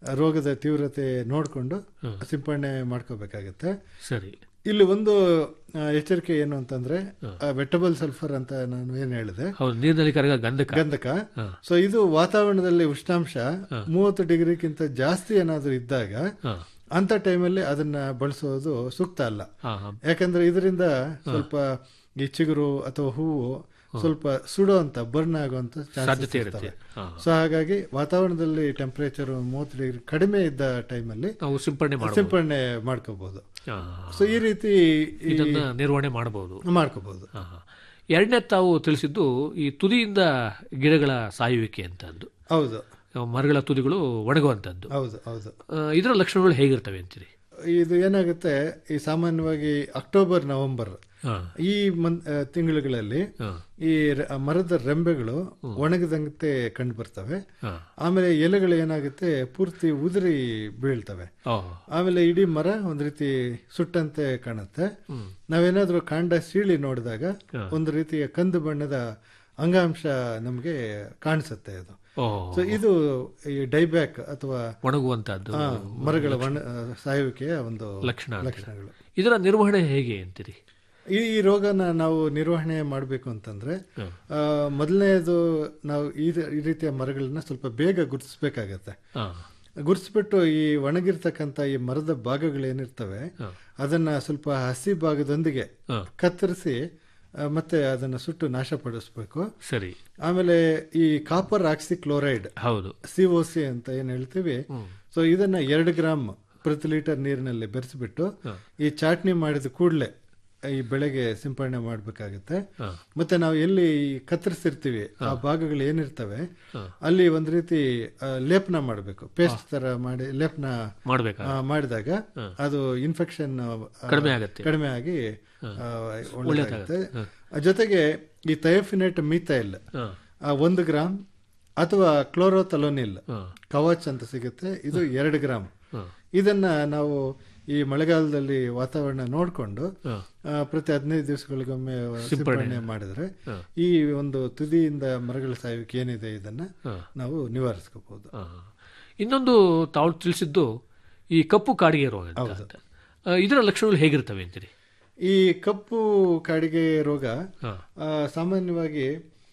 ರೋಗದ ತೀವ್ರತೆ ನೋಡಿಕೊಂಡು ಸಿಂಪಡಣೆ ಮಾಡ್ಕೋಬೇಕಾಗತ್ತೆ ಸರಿ ಇಲ್ಲಿ ಒಂದು ಆ, ಎಚ್ಚರಿಕೆ ಏನು ಅಂತಂದ್ರೆ ವೆಟಬಲ್ ಸಲ್ಫರ್ ಅಂತ ನಾನು ಏನ್ ಹೇಳಿದೆ ಹೌದು ನೀರಿನಲ್ಲಿ ಕರಗ ಗಂಧಕ ಗಂಧಕ ಸೊ ಇದು ವಾತಾವರಣದಲ್ಲಿ ಉಷ್ಣಾಂಶ ಮೂವತ್ತು ಡಿಗ್ರಿಗಿಂತ ಜಾಸ್ತಿ ಏನಾದ್ರೂ ಇದ್ದಾಗ ಅಂತ ಟೈಮಲ್ಲಿ ಅದನ್ನ ಬಳಸೋದು ಸೂಕ್ತ ಅಲ್ಲ ಹಾ, ಹಾ. ಯಾಕಂದ್ರೆ ಇದರಿಂದ ಸ್ವಲ್ಪ ಈ ಚಿಗುರು ಅಥವಾ ಹೂವು ಸ್ವಲ್ಪ ಸುಡೋ ಅಂತ ಬರ್ನ್ ಆಗುವಂತ ಸಾಧ್ಯತೆ ಇರುತ್ತೆ. ಹಾ. ಸೊ ಹಾಗಾಗಿ ವಾತಾವರಣದಲ್ಲಿ ಟೆಂಪರೇಚರ್ ಮೂವತ್ತು ಡಿಗ್ರಿ ಕಡಿಮೆ ಇದ್ದ ಟೈಮಲ್ಲಿ ನಾವು ಸಿಂಪಡಣೆ ಮಾಡ್ಬೋದು. ಸಿಂಪಡಣೆ ಮಾಡ್ಕೋಬಹುದು ಹಾ. ಸೊ ಈ ರೀತಿ ಈ- ಇದನ್ನ ನಿರ್ವಹಣೆ ಮಾಡಬಹುದು ಮಾಡ್ಕೋಬಹುದು ಎರಡನೇ ತಾವು ತಿಳಿಸಿದ್ದು ಈ ತುದಿಯಿಂದ ಗಿಡಗಳ ಸಾಯುವಿಕೆ ಅಂತ ಅಂದು ಹೌದು ಮರಗಳ ತುದಿಗಳು ಒಣಗುವಂತದ್ದು ಹೌದು ಹೌದು ಆ, ಇದರ ಲಕ್ಷಣಗಳು ಹೇಗಿರ್ತವೆ ಅಂತೀರಿ ಇದು ಏನಾಗುತ್ತೆ ಈ ಸಾಮಾನ್ಯವಾಗಿ ಅಕ್ಟೋಬರ್ ನವೆಂಬರ್ ಹಾ. ಈ ಮನ್ ಆ, ತಿಂಗಳುಗಳಲ್ಲಿ ಈ ರ- ಮರದ ರೆಂಬೆಗಳು ಒಣಗದಂತೆ ಕಂಡು ಬರ್ತವೆ ಹಾ. ಆಮೇಲೆ ಎಲೆಗಳು ಏನಾಗುತ್ತೆ ಪೂರ್ತಿ ಉದುರಿ ಬೀಳ್ತವೆ ಓ. ಆಮೇಲೆ ಇಡೀ ಮರ ಒಂದ್ ರೀತಿ ಸುಟ್ಟಂತೆ ಕಾಣುತ್ತೆ ನಾವೇನಾದ್ರೂ ಕಾಂಡ ಸೀಳಿ ನೋಡಿದಾಗ ಹಾ. ಒಂದು ರೀತಿಯ ಕಂದು ಬಣ್ಣದ ಅಂಗಾಂಶ ನಮಗೆ ಕಾಣಿಸುತ್ತೆ ಅದು ಓ. ಸೊ ಇದು ಈ ಡೈಬ್ಯಾಕ್ ಅಥವಾ ಒಣಗುವಂತಹದ್ದು ಆ, ಮರಗಳ ಒಣ ಆ, ಸಾಯುವಿಕೆಯ ಒಂದು ಲಕ್ಷಣ ಅಂತೀರ. ಲಕ್ಷಣಗಳು ಇದರ ನಿರ್ವಹಣೆ ಹೇಗೆ ಅಂತೀರಿ ಈ ಈ ರೋಗನ ನಾವು ನಿರ್ವಹಣೆ ಮಾಡಬೇಕು ಅಂತಂದ್ರೆ ಆ, ಮೊದಲನೇದು ನಾವು ಈ ರ- ಈ ರೀತಿಯ ಮರಗಳನ್ನ ಸ್ವಲ್ಪ ಬೇಗ ಗುರುತಿಸ್ಬೇಕಾಗತ್ತೆ ಹಾ. ಗುರುತಿಸ್ಬಿಟ್ಟು ಈ ಒಣಗಿರ್ತಕ್ಕಂಥ ಈ ಮರದ ಭಾಗಗಳೇನಿರ್ತವೆ ಅದನ್ನ ಸ್ವಲ್ಪ ಹಸಿ ಭಾಗದೊಂದಿಗೆ ಕತ್ತರಿಸಿ ಆ, ಮತ್ತೆ ಅದನ್ನ ಸುಟ್ಟು ನಾಶಪಡಿಸ್ಬೇಕು ಸರಿ ಆಮೇಲೆ ಈ ಕಾಪರ್ ಆಕ್ಸಿ ಕ್ಲೋರೈಡ್ ಹೌದು ಸಿ ಒ ಸಿ ಅಂತ ಏನ್ ಹೇಳ್ತೀವಿ ಸೊ ಇದನ್ನ ಎರಡು ಗ್ರಾಮ್ ಪ್ರತಿ ಲೀಟರ್ ನೀರಿನಲ್ಲಿ ಬೆರೆಸಿಬಿಟ್ಟು ಈ ಚಾಟ್ನಿ ಮಾಡಿದ ಕೂಡಲೇ ಈ ಬೆಳೆಗೆ ಸಿಂಪಡಣೆ ಮಾಡಬೇಕಾಗುತ್ತೆ ಮತ್ತೆ ನಾವು ಎಲ್ಲಿ ಈ ಕತ್ತರಿಸಿರ್ತೀವಿ ಆ ಭಾಗಗಳು ಏನಿರ್ತವೆ ಅಲ್ಲಿ ಒಂದ್ ರೀತಿ ಆ, ಲೇಪನ ಮಾಡಬೇಕು ಪೇಸ್ಟ್ ತರ ಮಾಡಿ ಲೇಪನ ಮಾಡ್ಬೇಕಾ? ಆ, ಮಾಡಿದಾಗ ಅದು ಇನ್ಫೆಕ್ಷನ್ ಕಡಿಮೆ ಆಗತ್ತೆ. ಕಡಿಮೆ ಆಗಿ ಆ, ಒಳ್ಳೆದಾಗುತ್ತೆ ಜೊತೆಗೆ ಈ ಥಯೋಫಿನೇಟ್ ಮೀಥೈಲ್ ಒಂದು ಗ್ರಾಮ್ ಅಥವಾ ಕ್ಲೋರೋಥಲೋನಿಲ್ ಕವಚ್ ಅಂತ ಸಿಗುತ್ತೆ ಇದು ಎರಡು ಗ್ರಾಮ್ ಇದನ್ನ ನಾವು ಈ ಮಳೆಗಾಲದಲ್ಲಿ ವಾತಾವರಣ ನೋಡಿಕೊಂಡು ಪ್ರತಿ ಹದಿನೈದು ದಿವಸಗಳಿಗೊಮ್ಮೆ ಸಿಂಪಡಣೆ ಮಾಡಿದ್ರೆ ಈ ಒಂದು ತುದಿಯಿಂದ ಮರಗಳ ಸಾಯುವಿಕೆ ಏನಿದೆ ಇದನ್ನ ನಾವು ನಿವಾರಿಸ್ಕೋಬಹುದು ಆ. ಇನ್ನೊಂದು ತಾವು ತಿಳಿಸಿದ್ದು ಈ ಕಪ್ಪು ಕಾಡಿಗೆ ರೋಗ ಅಂತ. ಆ, ಇದರ ಲಕ್ಷಣಗಳು ಹೇಗಿರ್ತವೆ ಅಂತೀರಿ ಈ ಕಪ್ಪು ಕಾಡಿಗೆ ರೋಗ ಆ, ಸಾಮಾನ್ಯವಾಗಿ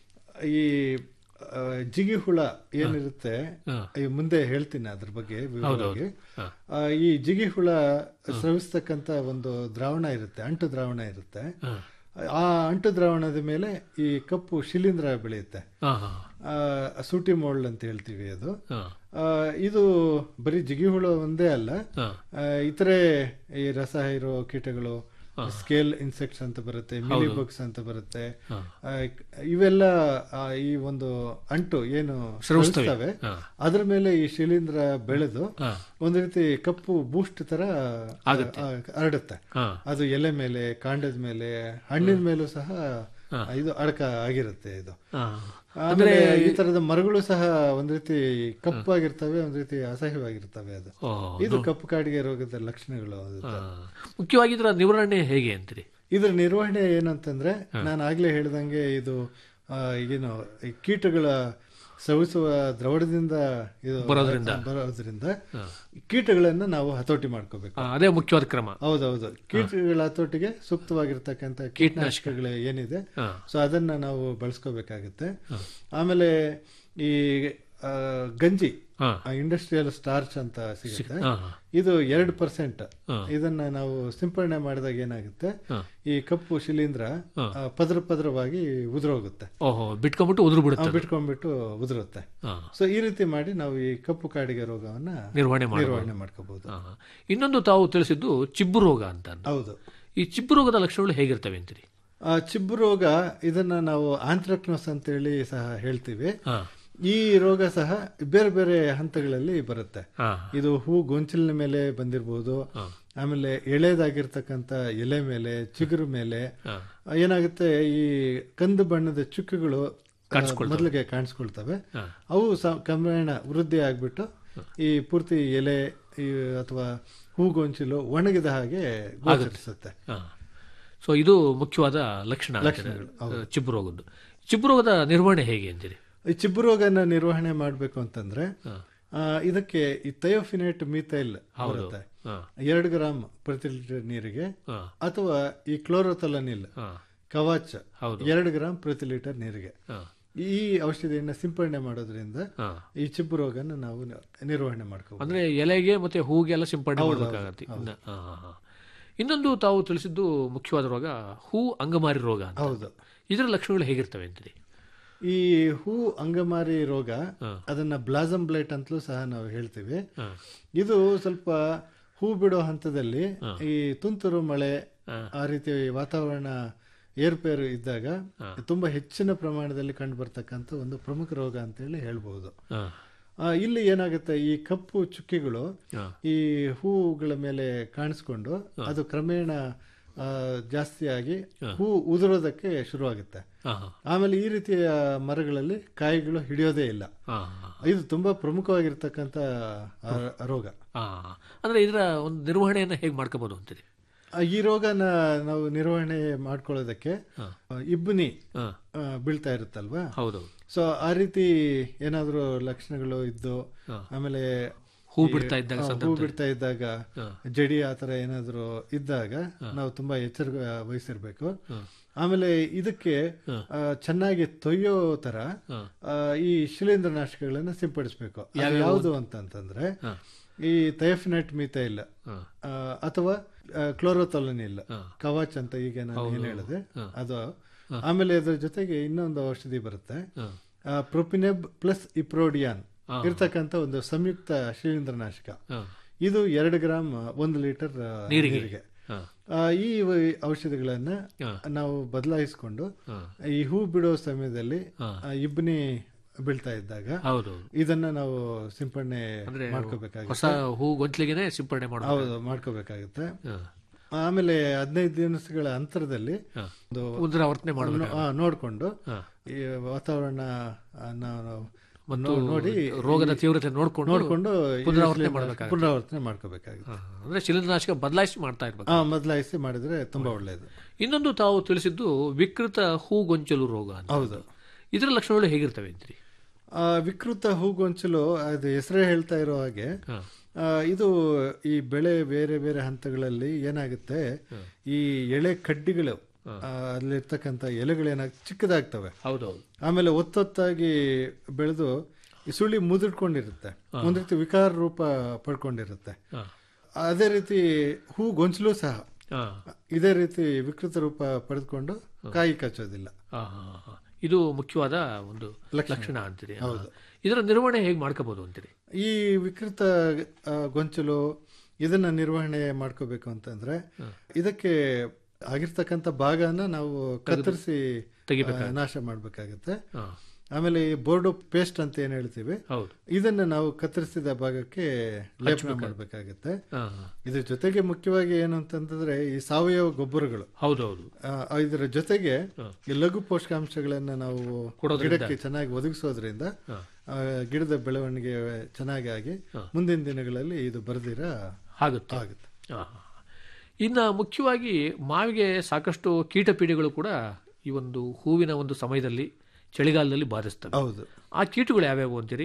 ಈ ಆ, ಜಿಗಿ ಹುಳ ಏನಿರುತ್ತೆ ಈ ಮುಂದೆ ಹೇಳ್ತೀನಿ ಅದ್ರ ಬಗ್ಗೆ ವಿವರವಾಗಿ ಆ, ಈ ಜಿಗಿ ಹುಳ ಸ್ರವಿಸ್ತಕ್ಕಂತ ಒಂದು ದ್ರಾವಣ ಇರುತ್ತೆ ಅಂಟು ದ್ರಾವಣ ಇರುತ್ತೆ ಆ ಅಂಟು ದ್ರಾವಣದ ಮೇಲೆ ಈ ಕಪ್ಪು ಶಿಲೀಂಧ್ರ ಬೆಳೆಯುತ್ತೆ ಹಾ, ಹಾ. ಆ, ಸೂಟಿ ಮೋಲ್ಡ್ ಅಂತ ಹೇಳ್ತೀವಿ ಅದು ಆ, ಇದು ಬರೀ ಜಿಗಿ ಹುಳ ಒಂದೇ ಅಲ್ಲ ಆ, ಇತರೆ ಈ ರಸ ಹೀರೋ ಕೀಟಗಳು ಸ್ಕೇಲ್ ಇನ್ಸೆಕ್ಟ್ಸ್ ಅಂತ ಬರುತ್ತೆ ಮಿಲಿ ಬಗ್ಸ್ ಅಂತ ಬರುತ್ತೆ ಆ, ಇವೆಲ್ಲ ಆ, ಈ ಒಂದು ಅಂಟು ಏನು ಸ್ರವಿಸ್ತವೆ. ಸ್ರವಿಸ್ತವೆ ಅದ್ರ ಮೇಲೆ ಈ ಶಿಲೀಂಧ್ರ ಬೆಳೆದು ಒಂದ್ ರೀತಿ ಕಪ್ಪು ಬೂಸ್ಟ್ ತರ ಆ, ಆ, ಹರಡುತ್ತೆ ಅದು ಎಲೆ ಮೇಲೆ ಕಾಂಡದ ಮೇಲೆ ಹಣ್ಣಿನ ಮೇಲೂ ಸಹ ಇದು ಅಡಕ ಆಗಿರುತ್ತೆ ಇದು ಆ. ಆಮೇಲೆ ಈ ತರದ ಮರಗಳು ಸಹ ಒಂದ್ ರೀತಿ ಕಪ್ಪಾಗಿರ್ತವೆ ಒಂದ್ ರೀತಿ ಅಸಹ್ಯವಾಗಿರ್ತವೆ ಅದು ಓ, ಇದು ಕಪ್ಪು ಕಾಡಿಗೆ ರೋಗದ ಲಕ್ಷಣಗಳು ಅದು. ಆ. ಮುಖ್ಯವಾಗಿ ಇದರ ನಿರ್ವಹಣೆ ಹೇಗೆ ಅಂತೀರಿ ಇದ್ರ ನಿರ್ವಹಣೆ ಏನಂತಂದ್ರೆ ನಾನು ಆಗ್ಲೇ ಹೇಳ್ದಂಗೆ ಇದು ಆ, ಏನು ಈ ಕೀಟಗಳ ಸವಿಸುವ ದ್ರವಣದಿಂದ ಇದು ಬರೋದ್ರಿಂದ. ಬರೋದ್ರಿಂದ ಕೀಟಗಳನ್ನ ನಾವು ಹತೋಟಿ ಮಾಡ್ಕೋಬೇಕು ಆ, ಅದೇ ಮುಖ್ಯವಾದ ಕ್ರಮ ಹೌದೌದು ಕೀಟಗಳ ಹತೋಟಿಗೆ ಸೂಕ್ತವಾಗಿರ್ತಕ್ಕಂಥ ಕೀಟನಾಶಕಗಳು ಏನಿದೆ ಸೊ ಅದನ್ನ ನಾವು ಬಳಸ್ಕೋಬೇಕಾಗುತ್ತೆ ಆಮೇಲೆ ಈ ಆ, ಗಂಜಿ ಇಂಡಸ್ಟ್ರಿಯಲ್ ಸ್ಟಾರ್ಚ್ ಅಂತ ಸಿಗುತ್ತೆ ಹಾ, ಇದು ಎರಡು ಪರ್ಸೆಂಟ್ ಇದನ್ನ ನಾವು ಸಿಂಪಡಣೆ ಮಾಡಿದಾಗ ಏನಾಗುತ್ತೆ ಈ ಕಪ್ಪು ಶಿಲೀಂಧ್ರ ಆ, ಪದ್ರ ಪದ್ರವಾಗಿ ಉದುರೋಗುತ್ತೆ ಓಹೋ ಬಿಟ್ಕೊಂಡ್ಬಿಟ್ಟು ಉದುರು ಆ, ಬಿಡುತ್ತೆ ಬಿಟ್ಕೊಂಡ್ಬಿಟ್ಟು ಉದುರುತ್ತೆ ಹಾ. ಸೊ ಈ ರೀತಿ ಮಾಡಿ ನಾವು ಈ ಕಪ್ಪು ಕಾಡಿಗೆ ರೋಗವನ್ನ ನಿರ್ವಹಣೆ ಮಾಡ್ಬೋದು. ನಿರ್ವಹಣೆ ಮಾಡ್ಕೋಬಹುದು ಆ. ಇನ್ನೊಂದು ತಾವು ತಿಳಿಸಿದ್ದು ಚಿಬ್ಬು ರೋಗ ಅಂತ ಅಂದು. ಹೌದು ಈ ಚಿಬ್ಬು ರೋಗದ ಲಕ್ಷಣಗಳು ಹೇಗಿರ್ತವೆ ಅಂತೀರಿ ಆ ಚಿಬ್ಬು ರೋಗ ಇದನ್ನ ನಾವು ಆಂಥ್ರಕ್ನೋಸ್ ಅಂತೇಳಿ ಸಹ ಹೇಳ್ತೀವಿ ಈ ರೋಗ ಸಹ ಬೇರೆ ಬೇರೆ ಹಂತಗಳಲ್ಲಿ ಬರುತ್ತೆ ಇದು ಹೂ ಗೊಂಚಲಿನ ಮೇಲೆ ಬಂದಿರಬಹುದು ಆಮೇಲೆ ಎಳೆದಾಗಿರ್ತಕ್ಕಂಥ ಎಲೆ ಮೇಲೆ ಚಿಗುರು ಮೇಲೆ ಏನಾಗುತ್ತೆ ಈ ಕಂದು ಬಣ್ಣದ ಚುಕ್ಕೆಗಳು ಆ, ಮೊದಲಿಗೆ ಕಾಣಿಸ್ಕೊಳ್ತವೆ ಅವು ಸ- ಕ್ರಮೇಣ ವೃದ್ಧಿ ಆಗ್ಬಿಟ್ಟು ಈ ಪೂರ್ತಿ ಎಲೆ ಈ ಅಥವಾ ಹೂಗೊಂಚಲು ಒಣಗಿದ ಹಾಗೆ ಗೋಚರಿಸುತ್ತೆ ಸೊ ಇದು ಮುಖ್ಯವಾದ ಲಕ್ಷಣ ಅಂತೀರ. ಚಿಬ್ಬು ರೋಗದ್ದು ಚಿಬ್ಬು ರೋಗದ ನಿರ್ವಹಣೆ ಹೇಗೆ ಅಂತೀರಿ ಈ ಚಿಬ್ಬು ರೋಗನ ನಿರ್ವಹಣೆ ಮಾಡಬೇಕು ಅಂತಂದ್ರೆ ಆ, ಇದಕ್ಕೆ ಈ ಥಯೋಫಿನೇಟ್ ಮೀಥೈಲ್ ಹೌದು. ಬರುತ್ತೆ ಹಾ. ಎರಡು ಗ್ರಾಮ್ ಪ್ರತಿ ಲೀಟರ್ ನೀರಿಗೆ ಹಾ. ಅಥವಾ ಈ ಕ್ಲೋರೋಥಲನಿಲ್ ಹಾ. ಕವಾಚ್ ಹೌದು. ಎರಡು ಗ್ರಾಮ್ ಪ್ರತಿ ಲೀಟರ್ ನೀರಿಗೆ ಹಾ. ಈ ಔಷಧಿಯನ್ನ ಸಿಂಪಡಣೆ ಮಾಡೋದ್ರಿಂದ ಹಾ. ಈ ಚಿಬ್ಬು ರೋಗನ ನಾವು ನಿ- ನಿರ್ವಹಣೆ ಮಾಡ್ಕೋಬಹುದು ಅಂದ್ರೆ ಎಲೆಗೆ ಮತ್ತೆ ಹೂಗೆಲ್ಲ ಸಿಂಪಡಣೆ ಹೌದು, ಮಾಡಬೇಕಾಗತ್ತೆ ಹೌದು, ಇನ್ನ- ಹಾ, ಹಾ, ಹಾ. ಇನ್ನೊಂದು ತಾವು ತಿಳಿಸಿದ್ದು ಮುಖ್ಯವಾದ ರೋಗ ಹೂ ಅಂಗಮಾರಿ ರೋಗ ಅಂತ. ಹೌದು. ಇದರ ಲಕ್ಷಣಗಳು ಹೇಗಿರ್ತವೆ ಅಂತೀರಿ ಈ ಹೂ ಅಂಗಮಾರಿ ರೋಗ ಹಾ. ಅದನ್ನ ಬ್ಲಾಸಮ್ ಬ್ಲೈಟ್ ಅಂತಲೂ ಸಹ ನಾವು ಹೇಳ್ತೀವಿ ಹಾ. ಇದು ಸ್ವಲ್ಪ ಹೂ ಬಿಡೋ ಹಂತದಲ್ಲಿ ಹಾ. ಈ ತುಂತುರು ಮಳೆ ಹಾ. ಆ ರೀತಿ ವಾತಾವರಣ ಏರುಪೇರು ಇದ್ದಾಗ ಹಾ. ತುಂಬಾ ಹೆಚ್ಚಿನ ಪ್ರಮಾಣದಲ್ಲಿ ಕಂಡು ಬರ್ತಕ್ಕಂಥ ಒಂದು ಪ್ರಮುಖ ರೋಗ ಅಂತೇಳಿ ಹೇಳ್ಬಹುದು ಹಾ. ಆ, ಇಲ್ಲಿ ಏನಾಗುತ್ತೆ ಈ ಕಪ್ಪು ಚುಕ್ಕಿಗಳು ಹಾ. ಈ ಹೂಗಳ ಮೇಲೆ ಕಾಣಿಸ್ಕೊಂಡು ಅದು ಕ್ರಮೇಣ ಆ, ಜಾಸ್ತಿಯಾಗಿ ಹೂ ಉದುರೋದಕ್ಕೆ ಶುರುವಾಗುತ್ತೆ ಹಾ, ಹಾ. ಆಮೇಲೆ ಈ ರೀತಿಯ ಮರಗಳಲ್ಲಿ ಕಾಯಿಗಳು ಹಿಡಿಯೋದೇ ಇಲ್ಲ ಹಾ, ಹಾ. ಇದು ತುಂಬಾ ಪ್ರಮುಖವಾಗಿರ್ತಕ್ಕಂಥ ಆ, ರೋಗ ಹಾ. ಅಂದ್ರೆ ಇದರ ಒಂದು ನಿರ್ವಹಣೆಯನ್ನ ಹೇಗೆ ಮಾಡ್ಕೋಬಹುದು ಅಂತೀರಿ ಆ, ಈ ರೋಗನ ನಾವು ನಿರ್ವಹಣೆ ಮಾಡ್ಕೊಳ್ಳೋದಕ್ಕೆ ಹಾ. ಆ, ಇಬ್ಬನಿ ಹಾ. ಆ, ಬೀಳ್ತಾ ಇರುತ್ತಲ್ವಾ ಹೌದು ಸೊ ಆ ರೀತಿ ಏನಾದರೂ ಲಕ್ಷಣಗಳು ಇದ್ದು ಹಾ. ಆಮೇಲೆ ಹೂ ಈ- ಬಿಡ್ತಾ ಇದ್ದಾಗ ಆ, ಹೂ ಸಂದರ್ಭದಲ್ಲಿ. ಬಿಡ್ತಾ ಇದ್ದಾಗ ಹಾ. ಜಡಿ ಆ ಥರ ಏನಾದರೂ ಇದ್ದಾಗ ನಾವು ತುಂಬಾ ಎಚ್ಚರ ವಹಿಸಿರ್ಬೇಕು ಹಾ. ಆಮೇಲೆ ಇದಕ್ಕೆ ಹಾ. ಆ, ಚೆನ್ನಾಗಿ ತೊಯ್ಯೋ ತರ ಹಾ. ಆ, ಈ ಶಿಲೀಂಧ್ರನಾಶಕಗಳನ್ನ ಸಿಂಪಡಿಸಬೇಕು ಅದು ಯಾವ್ಯಾವು? ಯಾವುದು ಅಂತಂತಂದ್ರೆ ಹಾ. ಈ ಥಯಫಿನೆಟ್ ಮೀಥೈಲ್ ಹಾ. ಆ, ಅಥವಾ ಕ್ಲೋರೋಥೊಲನಿಲ್ ಹಾ. ಕವಾಚ್ ಅಂತ ಈಗ ನಾನು ಹೌದು. ಏನ್ ಹೇಳಿದೆ ಹಾ. ಅದು ಹಾ. ಆಮೇಲೆ ಅದ್ರ ಜೊತೆಗೆ ಇನ್ನೊಂದು ಔಷಧಿ ಬರುತ್ತೆ ಹಾ. ಪ್ರೊಪಿನೆಬ್ ಪ್ಲಸ್ ಇಪ್ರೋಡಿಯಾನ್ ಹಾ. ಇರ್ತಕ್ಕಂಥ ಒಂದು ಸಂಯುಕ್ತ ಶಿಲೀಂಧ್ರನಾಶಕ ಹಾ. ಇದು ಎರಡು ಗ್ರಾಮ್ ಒಂದು ಲೀಟರ್ ಆ, ನೀರಿಗೆ. ನೀರಿಗೆ ಹಾ. ಆ, ಈ ವ- ಔಷಧಿಗಳನ್ನ ಹಾ. ನಾವು ಬದಲಾಯಿಸಿಕೊಂಡು ಹಾ. ಈ ಹೂ ಬಿಡೋ ಸಮಯದಲ್ಲಿ ಹಾ. ಆ, ಇಬ್ಬನಿ ಬೀಳ್ತಾ ಇದ್ದಾಗ ಹೌದು ಇದನ್ನ ನಾವು ಸಿಂಪಡಣೆ ಅಂದ್ರೆ ಹೊಸ ಮಾಡ್ಕೋಬೇಕಾಗುತ್ತೆ ಹೂ ಗೊಂಚಲಿಗೆನೆ ಸಿಂಪಡಣೆ ಮಾಡಬಹುದು ಹೌದು ಮಾಡ್ಕೋಬೇಕಾಗುತ್ತೆ ಆಮೇಲೆ ಹದಿನೈದು ದಿವಸಗಳ ಅಂತರದಲ್ಲಿ ಹಾ. ಒಂದು ಪುನರಾವರ್ತನೆ ಮಾಡ್ಬೇಕಾಗುತ್ತೆ. ಆ, ನೋಡ್ಕೊಂಡು ಹಾ. ಈ ವಾತಾವರಣ ಆ, ನಾವು ಮತ್ತು ನೋ- ನೋಡಿ ರೋಗದ ಈ- ತೀವ್ರತೆ ನೋಡ್ಕೊಂಡು ನೋಡ್ಕೊಂಡು ಈ ಪುನರಾವರ್ತನೆ ಶಿಲೀಂಧ್ರ- ಮಾಡ್ಬೇಕಾಗುತ್ತೆ. ಪುನರಾವರ್ತನೆ ಮಾಡ್ಕೋಬೇಕಾಗುತ್ತೆ ಅಂದ್ರೆ ಶಿಲೀಂಧ್ರನಾಶಕ ಬದಲಾಯಿಸಿ ಮಾಡ್ತಾ ಇರ್ಬೇಕು ಆ ಬದಲಾಯಿಸಿ ಮಾಡಿದ್ರೆ ತುಂಬಾ ಒಳ್ಳೆಯದು ಇನ್ನೊಂದು ತಾವು ತಿಳಿಸಿದ್ದು ವಿಕೃತ ಹೂಗೊಂಚಲು ರೋಗ ಅಂತ ಹೌದು. ಇದರ ಲಕ್ಷಣಗಳು ಹೇಗಿರ್ತವೆ ಅಂತೀರಿ ಆ, ವಿಕೃತ ಹೂಗೊಂಚಲು ಅದು ಹೆಸರೇ ಹೇಳ್ತಾ ಇರೋ ಹಾಗೆ ಹಾ. ಆ, ಇದು ಈ ಬೆಳೆ ಬೇರೆ ಬೇರೆ ಹಂತಗಳಲ್ಲಿ ಏನಾಗುತ್ತೆ ಈ ಎಳೆ ಕಡ್ಡಿಗಳು ಆ, ಅಲ್ಲಿರ್ತಕ್ಕಂಥ ಎಲೆಗಳೇನಾಗ ಚಿಕ್ಕದಾಗ್ತವೆ ಹೌದೌದು ಆಮೇಲೆ ಒತ್ತೊತ್ತಾಗಿ ಬೆಳೆದು ಈ ಸುಳಿ ಮುದುಡ್ಕೊಂಡಿರುತ್ತೆ ಒಂದ್ ರೀತಿ ವಿಕಾರ ರೂಪ ಪಡ್ಕೊಂಡಿರುತ್ತೆ ಹಾ. ಅದೇ ರೀತಿ ಹೂ ಗೊಂಚಲು ಸಹ ಹಾ. ಇದೇ ರೀತಿ ವಿಕೃತ ರೂಪ ಪಡೆದುಕೊಂಡು ಕಾಯಿ ಕಚ್ಚೋದಿಲ್ಲ ಆ, ಹಾ, ಹಾ. ಇದು ಮುಖ್ಯವಾದ ಒಂದು ಲಕ್ಷಣ. ಲಕ್ಷಣ ಅಂತೀರಿ ಆ. ಹೌದು. ಇದರ ನಿರ್ವಹಣೆ ಹೇಗೆ ಮಾಡ್ಕೋಬಹುದು ಅಂತೀರಿ ಈ ವಿಕೃತ ಆ, ಗೊಂಚಲು ಇದನ್ನ ನಿರ್ವಹಣೆ ಮಾಡ್ಕೋಬೇಕು ಅಂತಂದ್ರೆ ಇದಕ್ಕೆ ಆಗಿರ್ತಕ್ಕಂಥ ಭಾಗನ ನಾವು ಕತ್ತರಿಸಿ ತೆಗಿಬೇಕಾಗುತ್ತೆ. ನಾಶ ಮಾಡಬೇಕಾಗುತ್ತೆ ಹಾ. ಆಮೇಲೆ ಈ ಬೋರ್ಡೋ ಪೇಸ್ಟ್ ಅಂತ ಏನ್ ಹೇಳ್ತೀವಿ ಹೌದು ಇದನ್ನ ನಾವು ಕತ್ತರಿಸಿದ ಭಾಗಕ್ಕೆ ಲೇಪನ ಮಾಡಬೇಕಾಗುತ್ತೆ ಹಾ, ಇದ್ರ ಜೊತೆಗೆ ಮುಖ್ಯವಾಗಿ ಏನು ಅಂತಂದ್ರೆ ಈ ಸಾವಯವ ಗೊಬ್ಬರಗಳು ಹೌದೌದು ಆ, ಇದರ ಜೊತೆಗೆ ಈ ಲಘು ಪೋಷಕಾಂಶಗಳನ್ನ ನಾವು ಕೊಡೋದ್ರಿಂದ. ಗಿಡಕ್ಕೆ ಚೆನ್ನಾಗಿ ಒದಗಿಸೋದ್ರಿಂದ ಹಾ. ಆ, ಗಿಡದ ಬೆಳವಣಿಗೆ ಚೆನ್ನಾಗಿ ಆಗಿ ಮುಂದಿನ ದಿನಗಳಲ್ಲಿ ಇದು ಬರೆದಿರ ಆಗುತ್ತೆ ಆಗುತ್ತೆ ಆ, ಹಾ. ಇನ್ನು ಮುಖ್ಯವಾಗಿ ಮಾವಿಗೆ ಸಾಕಷ್ಟು ಕೀಟ ಪೀಡೆಗಳು ಕೂಡ ಈ ಒಂದು ಹೂವಿನ ಒಂದು ಸಮಯದಲ್ಲಿ ಚಳಿಗಾಲದಲ್ಲಿ ಬಾಧಿಸ್ತವೆ ಹೌದು ಆ ಕೀಟಗಳು ಯಾವ್ಯಾವು ಅಂತೀರಿ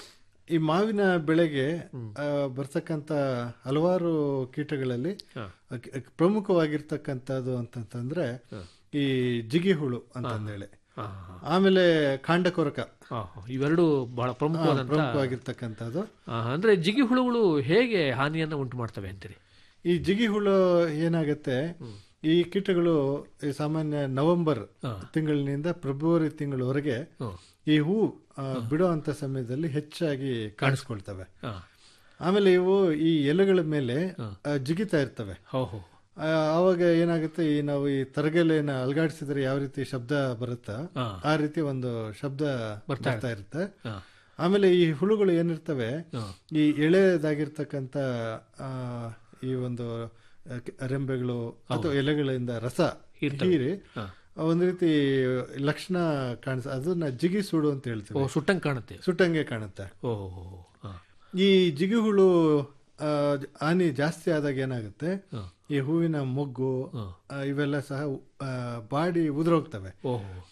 ಈ ಮಾವಿನ ಬೆಳೆಗೆ ಆ, ಬರ್ತಕ್ಕಂಥ ಹಲವಾರು ಕೀಟಗಳಲ್ಲಿ ಅಕ್- ಅಕ್- ಪ್ರಮುಖವಾಗಿರ್ತಕ್ಕಂಥದ್ದು ಅಂತಂತಂದ್ರೆ ಈ ಜಿಗಿ ಹುಳು ಅಂತಂದೇಳಿ ಹಾ, ಆಮೇಲೆ ಕಾಂಡ ಕೊರಕ ಆ, ಇವೆರಡು ಬಹಳ ಪ್ರಮುಖವಾದಂತ ಪ್ರಮುಖವಾಗಿರ್ತಕ್ಕಂಥದ್ದು ಆ, ಅಂದ್ರೆ ಜಿಗಿ ಹುಳುಗಳು ಹೇಗೆ ಹಾನಿಯನ್ನ ಉಂಟು ಮಾಡ್ತವೆ ಅಂತೀರಿ ಈ ಜಿಗಿ ಹುಳು ಏನಾಗುತ್ತೆ ಈ ಕೀಟಗಳು ಈ ಸಾಮಾನ್ಯ ನವೆಂಬರ್ ತಿಂಗಳಿನಿಂದ ಫೆಬ್ರವರಿ ತಿಂಗಳವರೆಗೆ ಈ ಹೂ ಆ, ಬಿಡೋ ಅಂತ ಸಮಯದಲ್ಲಿ ಹೆಚ್ಚಾಗಿ ಕಾಣಿಸ್ಕೊಳ್ತವೆ ಹಾ. ಆಮೇಲೆ ಇವು ಈ ಎಲೆಗಳ ಮೇಲೆ ಆ, ಜಿಗಿತಾ ಇರ್ತವೆ ಹೋ ಹೋ ಆ, ಆವಾಗ ಏನಾಗುತ್ತೆ ಈ ನಾವು ಈ ತರಗೆಲೆನ ಅಲ್ಗಾಡಿಸಿದ್ರೆ ಯಾವ ರೀತಿ ಶಬ್ದ ಬರುತ್ತಾ ಹಾ. ಆ ರೀತಿ ಒಂದು ಶಬ್ದ ಬರ್ತಾ ಬರ್ತಾ ಇರುತ್ತೆ ಹಾ. ಆಮೇಲೆ ಈ ಹುಳುಗಳು ಏನಿರ್ತವೆ ಈ ಎಳೆದಾಗಿರ್ತಕ್ಕಂಥ ಆ, ಈ ಒಂದು ಆ, ಕ- ರೆಂಬೆಗಳು ಅಥವಾ ಎಲೆಗಳಿಂದ ರಸ ಹೀರಿ ಒಂದ್ ರೀತಿ ಲಕ್ಷಣ ಕಾಣಿಸ ಅದನ್ನ ಜಿಗಿ ಸುಡು ಅಂತ ಓ ಹೇಳ್ತೀವಿ ಸುಟ್ಟಂಗ್ ಕಾಣುತ್ತೆ ಸುಟ್ಟಂಗೆ ಕಾಣುತ್ತೆ ಓ ಹಾ. ಈ ಜಿಗಿ ಹುಳು ಆ, ಹಾನಿ ಜಾಸ್ತಿ ಆದಾಗ ಏನಾಗುತ್ತೆ ಈ ಹೂವಿನ ಮೊಗ್ಗು ಆ, ಇವೆಲ್ಲ ಸಹ ಆ, ಬಾಡಿ ಉದುರೋಗ್ತವೆ ಓಹೋ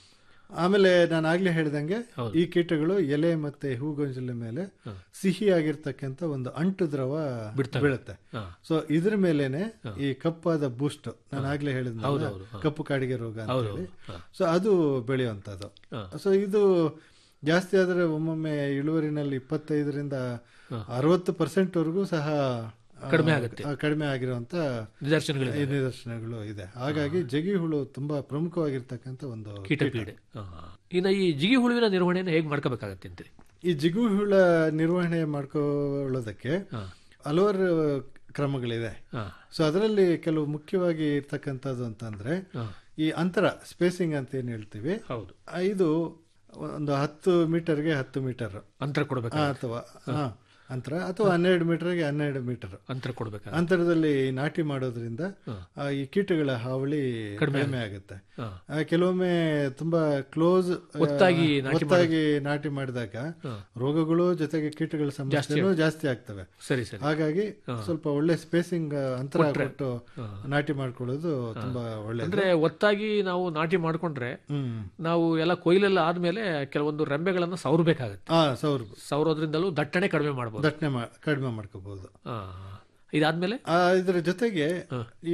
ಆಮೇಲೆ ನಾನು ಆಗ್ಲೇ ಹೇಳ್ದಂಗೆ ಈ ಕೀಟಗಳು ಎಲೆ ಮತ್ತೆ ಹೂಗೊಂಜಲ ಮೇಲೆ ಸಿಹಿಯಾಗಿರ್ತಕ್ಕಂಥ ಒಂದು ಅಂಟು ದ್ರವ ಬಿಡ್ತವೆ. ಬೀಳುತ್ತೆ ಹಾ. ಸೊ ಇದ್ರ ಮೇಲೇನೆ ಈ ಕಪ್ಪಾದ ಬೂಸ್ಟ್ ನಾನು ಆಗ್ಲೇ ಹೌದು, ಹೇಳಿದ್ನಲ್ಲ ಹೌದು, ಹಾ. ಕಪ್ಪು ಕಾಡಿಗೆ ರೋಗ ಅಂತ ಹೌದು, ಹೇಳಿ ಹಾ. ಸೊ ಅದು ಬೆಳೆಯುವಂಥದ್ದು ಹಾ. ಸೊ ಇದು ಜಾಸ್ತಿ ಆದರೆ ಒಮ್ಮೊಮ್ಮೆ ಇಳುವರಿನಲ್ಲಿ ಇಪ್ಪತ್ತೈದರಿಂದ ಅರವತ್ತು ಪರ್ಸೆಂಟ್ ವರೆಗೂ ಸಹ ಆ, ಕಡಿಮೆ ಆಗುತ್ತೆ. ಆ, ಕಡಿಮೆ ಆಗಿರುವಂತ ನಿದರ್ಶನಗಳಿದಾವೆ. ಈ ನಿದರ್ಶನಗಳು ಇದೆ ಹಾಗಾಗಿ ಜಗಿ ಹುಳು ತುಂಬಾ ಪ್ರಮುಖವಾಗಿರ್ತಕ್ಕಂಥ ಒಂದು ಕೀಟ ಪೀಡೆ ಹಾ. ಇನ್ನು ಈ ಜಿಗಿ ಹುಳುವಿನ ನಿರ್ವಹಣೆಯನ್ನು ಹೇಗೆ ಮಾಡ್ಕೋಬೇಕಾಗತ್ತೆ ಅಂತೀರಿ ಈ ಜಿಗು ಹುಳ ನಿರ್ವಹಣೆ ಮಾಡ್ಕೊಳ್ಳೋದಕ್ಕೆ ಹಲವಾರು ಕ್ರಮಗಳಿದೆ ಹಾ. ಸೊ ಅದರಲ್ಲಿ ಕೆಲವು ಮುಖ್ಯವಾಗಿ ಇರ್ತಕ್ಕಂಥದ್ದು ಅಂತಂದ್ರೆ ಈ ಅಂತರ ಸ್ಪೇಸಿಂಗ್ ಅಂತ ಏನ್ ಹೇಳ್ತೀವಿ ಹೌದು ಆ, ಇದು ಒಂದು ಹತ್ತು ಮೀಟರ್ಗೆ ಹತ್ತು ಮೀಟರ್ ಅಂತರ ಕೊಡಬೇಕು ಅಥವಾ ಹಾ, ಅಂತರ ಅಥವಾ ಹನ್ನೆರಡು ಮೀಟರ್ಗೆ ಹನ್ನೆರಡು ಮೀಟರ್ ಅಂತರ ಕೊಡಬೇಕು ಅಂತರದಲ್ಲಿ ನಾಟಿ ಮಾಡೋದ್ರಿಂದ ಆ, ಈ ಕೀಟಗಳ ಹಾವಳಿ ಕಡಿಮೆ ಕಡಿಮೆ ಆಗುತ್ತೆ ಹಾ. ಆ, ಕೆಲವೊಮ್ಮೆ ತುಂಬಾ ಕ್ಲೋಸ್ ಒತ್ತಾಗಿ ನಾಟಿ ಒತ್ತಾಗಿ ನಾಟಿ ಮಾಡಿದಾಗ ರೋಗಗಳು ಜೊತೆಗೆ ಕೀಟಗಳ ಸಮಸ್ಯೆನೂ ಜಾಸ್ತಿ ಆಗ್ತವೆ ಸರಿ ಸರಿ ಹಾಗಾಗಿ ಸ್ವಲ್ಪ ಒಳ್ಳೆ ಸ್ಪೇಸಿಂಗ್ ಅಂತರ ಕೊಟ್ರೆ. ಕೊಟ್ಟು ನಾಟಿ ಮಾಡ್ಕೊಳ್ಳೋದು ತುಂಬಾ ಒಳ್ಳೆ ಅಂದ್ರೆ ಒತ್ತಾಗಿ ನಾವು ನಾಟಿ ಮಾಡ್ಕೊಂಡ್ರೆ ಹ್ಮ್ ನಾವು ಎಲ್ಲ ಕೊಯ್ಲೆಲ್ಲ ಆದ್ಮೇಲೆ ಕೆಲವೊಂದು ರೆಂಬೆಗಳನ್ನ ಸವರ್ಬೇಕಾಗತ್ತೆ ಹಾ ಸೌರ್ ಸವರೋದ್ರಿಂದಲೂ ದಟ್ಟಣೆ ಕಡಿಮೆ ಮಾಡ್ಬೋದು ದಟ್ಟಣೆ ಮಾ- ಕಡಿಮೆ ಮಾಡ್ಕೋಬಹುದು ಆ, ಇದಾದ್ಮೇಲೆ ಇದರ ಜೊತೆಗೆ ಈ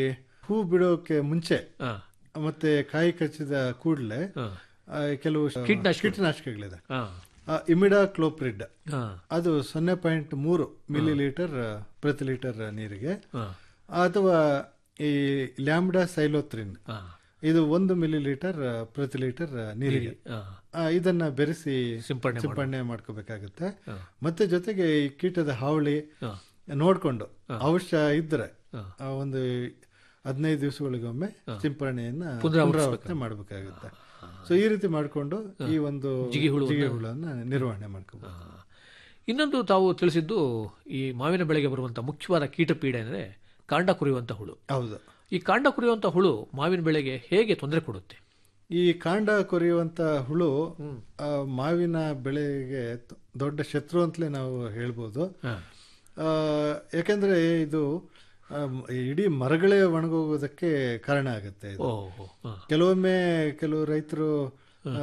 ಹೂ ಬಿಡೋಕೆ ಮುಂಚೆ ಹಾ. ಮತ್ತೆ ಕಾಯಿ ಕಚ್ಚಿದ ಕೂಡಲೇ ಕೆಲವು ಕೀಟನಾಶಕ. ಕೀಟನಾಶಕಗಳಿದೆ ಹಾ. ಇಮಿಡಾ ಕ್ಲೋಪ್ರಿಡ್ ಹಾ. ಅದು ಸೊನ್ನೆ ಪಾಯಿಂಟ್ ಮೂರು ಮಿಲಿ ಲೀಟರ್ ಪ್ರತಿ ಲೀಟರ್ ನೀರಿಗೆ ಹಾ. ಅಥವಾ ಈ ಲ್ಯಾಂಬ್ಡಾ ಸೈಲೋತ್ರಿನ್ ಹಾ. ಇದು ಒಂದು ಮಿಲಿ ಲೀಟರ್ ಪ್ರತಿ ಲೀಟರ್ ನೀರಿಗೆ ಹಾ. ಆ, ಇದನ್ನ ಬೆರೆಸಿ ಸಿಂಪಡಣೆ ಸಿಂಪಡಣೆ ಮಾಡ್ಕೋಬೇಕಾಗುತ್ತೆ ಮತ್ತೆ ಜೊತೆಗೆ ಈ ಕೀಟದ ಹಾವಳಿ ಹಾ. ನೋಡ್ಕೊಂಡು ಅವಶ್ಯ ಇದ್ರೆ ಹಾ. ಆ, ಒಂದು ಹದಿನೈದು ದಿವಸಗಳಿಗೊಮ್ಮೆ ಸಿಂಪರಣೆಯನ್ನ ಪುನರಾವರ್ತಿಸ್ಬೇಕು. ಪುನರಾವರ್ತನೆ ಮಾಡಬೇಕಾಗುತ್ತೆ ಸೊ ಈ ರೀತಿ ಮಾಡಿಕೊಂಡು ಈ ಒಂದು ಜಿಗಿ ಹುಳುವನ್ನ- ಜಿಗಿ ಹುಳನ್ನ ನಿರ್ವಹಣೆ ಮಾಡ್ಕೋಬಹುದು ಇನ್ನೊಂದು ತಾವು ತಿಳಿಸಿದ್ದು ಈ ಮಾವಿನ ಬೆಳೆಗೆ ಬರುವಂತ ಮುಖ್ಯವಾದ ಕೀಟ ಪೀಡೆ ಅಂದ್ರೆ ಕಾಂಡ ಕುರಿಯುವಂತ ಹುಳು ಹೌದು ಈ ಕಾಂಡ ಕುರಿಯುವಂತ ಹುಳು ಮಾವಿನ ಬೆಳೆಗೆ ಹೇಗೆ ತೊಂದರೆ ಕೊಡುತ್ತೆ ಈ ಕಾಂಡ ಕೊರೆಯುವಂತ ಹುಳು ಆ, ಮಾವಿನ ಬೆಳೆಗೆ ತ- ದೊಡ್ಡ ಶತ್ರು ಅಂತಲೇ ನಾವು ಹೇಳ್ಬೋದು ಆ, ಯಾಕಂದ್ರೆ ಇದು ಆ, ಮ್- ಇಡೀ ಮರಗಳೇ ಒಣಗೋಗೋದಕ್ಕೆ ಕಾರಣ ಆಗುತ್ತೆ ಇದು. ಓಹೋ, ಹಾ. ಕೆಲವೊಮ್ಮೆ ಕೆಲವು ರೈತರು ಆ,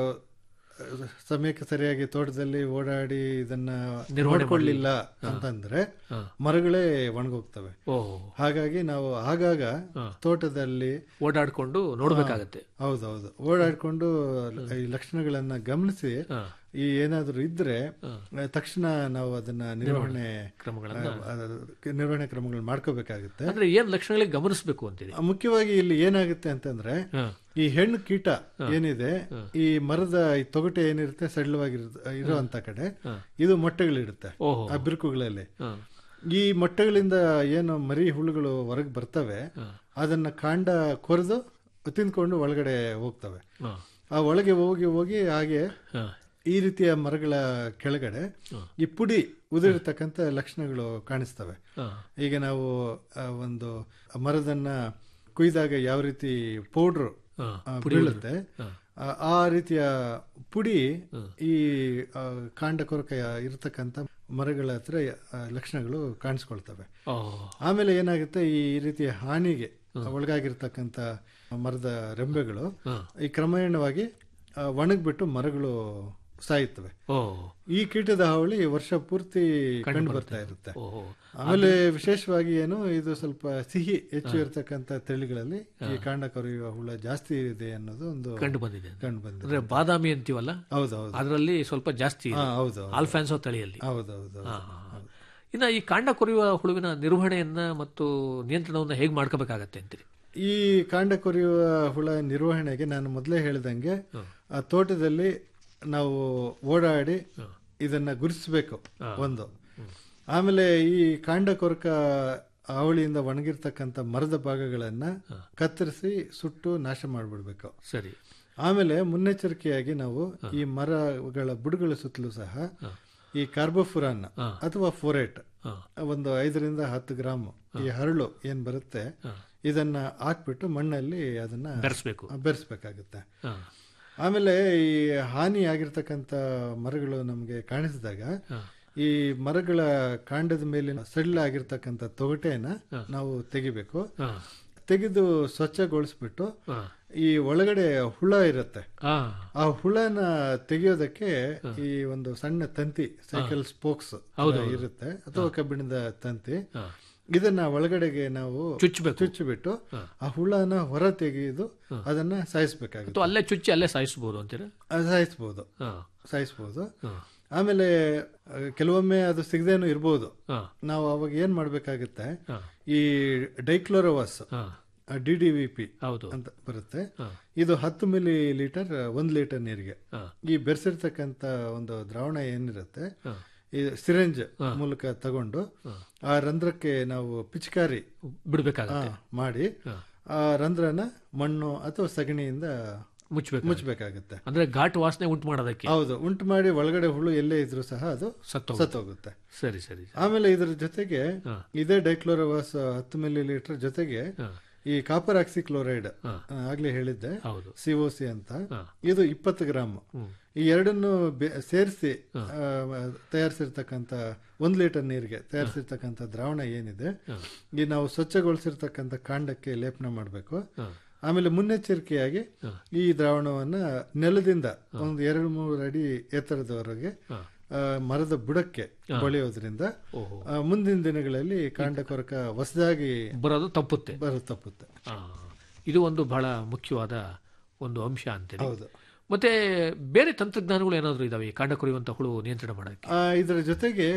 ಸಮಯಕ್ಕೆ ಸರಿಯಾಗಿ ತೋಟದಲ್ಲಿ ಓಡಾಡಿ ಇದನ್ನ ನಿರ್ವಹಣೆ ನೋಡ್ಕೊಳ್ಳಿಲ್ಲ ಮಾಡ್ಲಿಲ್ಲ. ಅಂತಂದ್ರೆ ಹಾ. ಮರಗಳೇ ಒಣಗೋಗ್ತವೆ ಓಹೋ. ಹಾಗಾಗಿ ನಾವು ಆಗಾಗ ತೋಟದಲ್ಲಿ ಓಡಾಡ್ಕೊಂಡು ನೋಡ್ಬೇಕಾಗತ್ತೆ ಹಾ, ಹೌದೌದು ಓಡಾಡ್ಕೊಂಡು ಈ ಲಕ್ಷಣಗಳನ್ನ ಗಮನಿಸಿ ಈ ಏನಾದರೂ ಇದ್ರೆ ತಕ್ಷಣ ನಾವು ಅದನ್ನ ನಿರ್ವಹಣೆ ಕ್ರಮಗಳನ್ನ- ಆ, ಆ, ನಿರ್ವಹಣೆ ಕ್ರಮಗಳನ್ನ ಮಾಡ್ಕೋಬೇಕಾಗುತ್ತೆ ಅಂದ್ರೆ ಏನ್ ಲಕ್ಷಣಗಳಿಗೆ ಗಮನಿಸಬೇಕು ಅಂತೀರಿ ಆ, ಮುಖ್ಯವಾಗಿ ಇಲ್ಲಿ ಏನಾಗುತ್ತೆ ಅಂತಂದ್ರೆ ಈ ಹೆಣ್ಣು ಕೀಟ ಏನಿದೆ ಈ ಮರದ ಈ ತೊಗಟೆ ಏನಿರುತ್ತೆ ಸಡಿಲವಾಗಿರುತ್ತೆ ಇರುವಂತ ಕಡೆ ಇದು ಮೊಟ್ಟೆಗಳಿಡುತ್ತೆ ಓಹೋ. ಆ ಬಿರುಕುಗಳಲ್ಲಿ ಹಾ. ಈ ಮೊಟ್ಟೆಗಳಿಂದ ಏನು ಮರಿ ಹುಳುಗಳು ಹೊರಗೆ ಬರ್ತವೆ ಅದನ್ನ ಕಾಂಡ ಕೊರೆದು ತಿಂದ್ಕೊಂಡು ಒಳಗಡೆ ಹೋಗ್ತವೆ ಹಾ. ಆ ಒಳಗೆ ಹೋಗಿ ಹೋಗಿ ಹಾಗೆ ಈ ರೀತಿಯ ಮರಗಳ ಕೆಳಗಡೆ ಈ ಪುಡಿ ಉದುರಿರ್ತಕ್ಕಂಥ ಲಕ್ಷಣಗಳು ಕಾಣಿಸ್ತವೆ ಹಾ. ಈಗ ನಾವು ಆ, ಒಂದು ಮರದನ್ನ ಕುಯ್ದಾಗ ಯಾವ ರೀತಿ ಪೌಡ್ರ್ ಹಾ, ಪುಡಿ ಬೀಳುತ್ತೆ ಹಾ. ಆ, ಆ ರೀತಿಯ ಪುಡಿ ಈ ಆ, ಕಾಂಡ ಕೊರಕ ಇರತಕ್ಕಂಥ ಮರಗಳ ಹತ್ರ ಆ, ಲಕ್ಷಣಗಳು ಕಾಣಿಸ್ಕೊಳ್ತವೆ ಓಹೋ. ಆಮೇಲೆ ಏನಾಗುತ್ತೆ ಈ ರೀತಿಯ ಹಾನಿಗೆ ಒಳಗಾಗಿರ್ತಕ್ಕಂಥ ಮರದ ರೆಂಬೆಗಳು ಈ ಕ್ರಮೇಣವಾಗಿ ಆ, ಒಣಗ್ಬಿಟ್ಟು ಮರಗಳು ಸಾಯುತ್ತವೆ ಓ. ಈ ಕೀಟದ ಹಾವಳಿ ವರ್ಷ ಪೂರ್ತಿ ಕಂಡು ಕಂಡು ಬರುತ್ತೆ. ಬರ್ತಾ ಇರುತ್ತೆ ಓಹೋ. ಆಮೇಲೆ ವಿಶೇಷವಾಗಿ ಏನು ಇದು ಸ್ವಲ್ಪ ಸಿಹಿ ಹೆಚ್ಚು ಇರತಕ್ಕಂತ ತಳಿಗಳಲ್ಲಿ ಈ ಕಾಂಡ ಕೊರೆಯುವ ಹುಳ ಜಾಸ್ತಿ ಇದೆ ಅನ್ನೋದು ಒಂದು ಕಂಡು ಬಂದಿದೆ ಕಂಡು ಬಂದಿದೆ ಅಂದ್ರೆ ಬಾದಾಮಿ ಅಂತೀವಲ್ಲ ಹೌದೌದು ಅದರಲ್ಲಿ ಸ್ವಲ್ಪ ಜಾಸ್ತಿ ಇದೆ. ಹಾ, ಹೌದು, ಹೌದು. ಆಲ್ಫಾನ್ಸೋ ತಳಿಯಲ್ಲಿ ಹೌದೌದು ಹಾ, ಹಾ, ಹಾ. ಇನ್ನ ಈ ಕಾಂಡ ಕೊರೆಯುವ ಹುಳುವಿನ ನಿರ್ವಹಣೆಯನ್ನ ಮತ್ತು ನಿಯಂತ್ರಣವನ್ನ ಹೇಗೆ ಮಾಡ್ಕೋಬೇಕಾಗತ್ತೆ ಅಂತೀರಿ ಈ ಕಾಂಡ ಕೊರೆಯುವ ಹುಳ ನಿರ್ವಹಣೆಗೆ ನಾನು ಮೊದಲೇ ಹೇಳಿದಂಗೆ ಆ ತೋಟದಲ್ಲಿ ನಾವು ಓಡಾಡಿ ಇದನ್ನ ಗುರುತಿಸಬೇಕು ಒಂದು ಆಮೇಲೆ ಈ ಕಾಂಡ ಕೊರಕ ಅವಳಿಯಿಂದ ಒಣಗಿರ್ತಕ್ಕಂಥ ಮರದ ಭಾಗಗಳನ್ನ ಕತ್ತರಿಸಿ ಸುಟ್ಟು ನಾಶ ಮಾಡಿಬಿಡ್ಬೇಕು ಸರಿ ಆಮೇಲೆ ಮುನ್ನೆಚ್ಚರಿಕೆಯಾಗಿ ನಾವು ಈ ಮರಗಳ ಬುಡಗಳ ಸುತ್ತಲೂ ಸಹ ಈ ಕಾರ್ಬೋಫುರಾನ್ ಅಥವಾ ಫೋರೇಟ್ ಒಂದು ಐದರಿಂದ ಹತ್ತು ಗ್ರಾಮ್ ಈ ಹರಳು ಏನ್ ಬರುತ್ತೆ ಇದನ್ನ ಹಾಕ್ಬಿಟ್ಟು ಮಣ್ಣಲ್ಲಿ ಅದನ್ನ ಬೆರೆಸ್ಬೇಕು. ಬೆರೆಸ್ಬೇಕಾಗುತ್ತೆ ಹಾ. ಆಮೇಲೆ ಈ ಹಾನಿ ಆಗಿರ್ತಕ್ಕಂಥ ಮರಗಳು ನಮಗೆ ಕಾಣಿಸಿದಾಗ ಈ ಮರಗಳ ಕಾಂಡದ ಮೇಲಿನ ಸಡಿಲ ಆಗಿರ್ತಕ್ಕಂಥ ತೊಗಟೆಯನ್ನ ನಾವು ತೆಗಿಬೇಕು ತೆಗೆದು ಸ್ವಚ್ಛಗೊಳಿಸ್ಬಿಟ್ಟು ಈ ಒಳಗಡೆ ಹುಳ ಇರುತ್ತೆ ಆ. ಆ ಹುಳನ ತೆಗೆಯೋದಕ್ಕೆ ಈ ಒಂದು ಸಣ್ಣ ತಂತಿ ಸೈಕಲ್ ಸ್ಪೋಕ್ಸ್ ಹೌದು, ಹೌದು. ಇರುತ್ತೆ ಅಥವಾ ಕಬ್ಬಿಣದ ತಂತಿ ಇದನ್ನ ಒಳಗಡೆಗೆ ನಾವು ಚುಚ್ಚಬೇಕು ಚುಚ್ಚಿಬಿಟ್ಟು ಆ ಹುಳನ ಹೊರ ತೆಗೆದು ಅದನ್ನ ಸಾಯಿಸ್ಬೇಕಾಗುತ್ತೆ ಅಥವಾ ಅಲ್ಲೇ ಚುಚ್ಚಿ ಅಲ್ಲೇ ಸಾಯಿಸಬಹುದು ಅಂತೀರಾ ಅದು ಸಾಯಿಸ್ಬೋದು ಹಾ. ಸಾಯಿಸ್ಬೋದು ಆಮೇಲೆ ಆ, ಕೆಲವೊಮ್ಮೆ ಅದು ಸಿಗದೇನು ಇರ್ಬೋದು ಹಾ. ನಾವು ಅವಾಗ ಏನ್ ಮಾಡ್ಬೇಕಾಗುತ್ತೆ ಈ dichlorvos D D V P ಹೌದು ಅಂತ ಬರುತ್ತೆ ಇದು ಹತ್ತು ಮಿಲಿ ಲೀಟರ್ ಒಂದ್ ಲೀಟರ್ ನೀರಿಗೆ ಈ ಬೆರೆಸಿರ್ತಕ್ಕಂತ ಒಂದು ದ್ರಾವಣ ಏನಿರುತ್ತೆ ಈ ಸಿರೆಂಜ್ ಮೂಲಕ ತಗೊಂಡು ಆ ರಂಧ್ರಕ್ಕೆ ನಾವು ಪಿಚಕಾರಿ ಬಿಡ್ಬೇಕಾಗತ್ತೆ. ಆ, ಮಾಡಿ ಆ ರಂಧ್ರನ ಮಣ್ಣು ಅಥವಾ ಸಗಣಿಯಿಂದ ಮುಚ್ಚಬೇಕು ಮುಚ್ಚಬೇಕಾಗುತ್ತೆ ಅಂದ್ರೆ ಘಾಟ್ ವಾಸನೆ ಉಂಟು ಮಾಡೋದಕ್ಕೆ ಹೌದು ಉಂಟು ಮಾಡಿ ಒಳಗಡೆ ಹುಳು ಎಲ್ಲೇ ಇದ್ರೂ ಸಹ ಅದು ಸತ್ತೋಗುತ್ತೆ. ಸತ್ತೋಗುತ್ತೆ ಸರಿ ಸರಿ ಆಮೇಲೆ ಇದ್ರ ಜೊತೆಗೆ ಇದೇ ಡೈಕ್ಲೋರೋವಾಸ್ ಹತ್ತು ಮಿಲಿ ಲೀಟರ್ ಜೊತೆಗೆ ಈ ಕಾಪರ್ ಆಕ್ಸಿಕ್ಲೋರೈಡ್ ಆಗ್ಲೇ ಹೇಳಿದ್ದೆ ಸಿಒಸಿ ಅಂತ ಇದು ಇಪ್ಪತ್ತು ಗ್ರಾಮ್ ಈ ಎರಡನ್ನು ಸೇರಿಸಿ ತಯಾರಿಸಿರ್ತಕ್ಕಂಥ ಒಂದ್ ಲೀಟರ್ ನೀರಿಗೆ ತಯಾರಿಸಿರ್ತಕ್ಕಂಥ ದ್ರಾವಣ ಏನಿದೆ ಈ ನಾವು ಸ್ವಚ್ಛಗೊಳಿಸಿರ್ತಕ್ಕಂಥ ಕಾಂಡಕ್ಕೆ ಲೇಪನ ಮಾಡಬೇಕು ಆಮೇಲೆ ಮುನ್ನೆಚ್ಚರಿಕೆಯಾಗಿ ಈ ದ್ರಾವಣವನ್ನ ನೆಲದಿಂದ ಒಂದು ಎರಡು ಮೂರು ಅಡಿ ಎತ್ತರದವರೆಗೆ ಆ, ಮರದ ಬುಡಕ್ಕೆ ಬಳಿಯೋದ್ರಿಂದ ಆ, ಮುಂದಿನ ದಿನಗಳಲ್ಲಿ ಕಾಂಡ ಕೊರಕ ಹೊಸದಾಗಿ ಬರೋದು ತಪ್ಪುತ್ತೆ ಬರೋದು ತಪ್ಪುತ್ತೆ ಆ, ಇದು ಒಂದು ಬಹಳ ಮುಖ್ಯವಾದ ಒಂದು ಅಂಶ ಅಂತೀರಿ ಹೌದು. ಮತ್ತೆ ಬೇರೆ ತಂತ್ರಜ್ಞಾನಗಳು ಏನಾದರೂ ಇದಾವೆ ಈ ಕಾಂಡ ಕೊರೆಯುವಂತ ಹುಳು ನಿಯಂತ್ರಣ ಮಾಡಕ್ಕೆ ಆ, ಇದರ ಜೊತೆಗೆ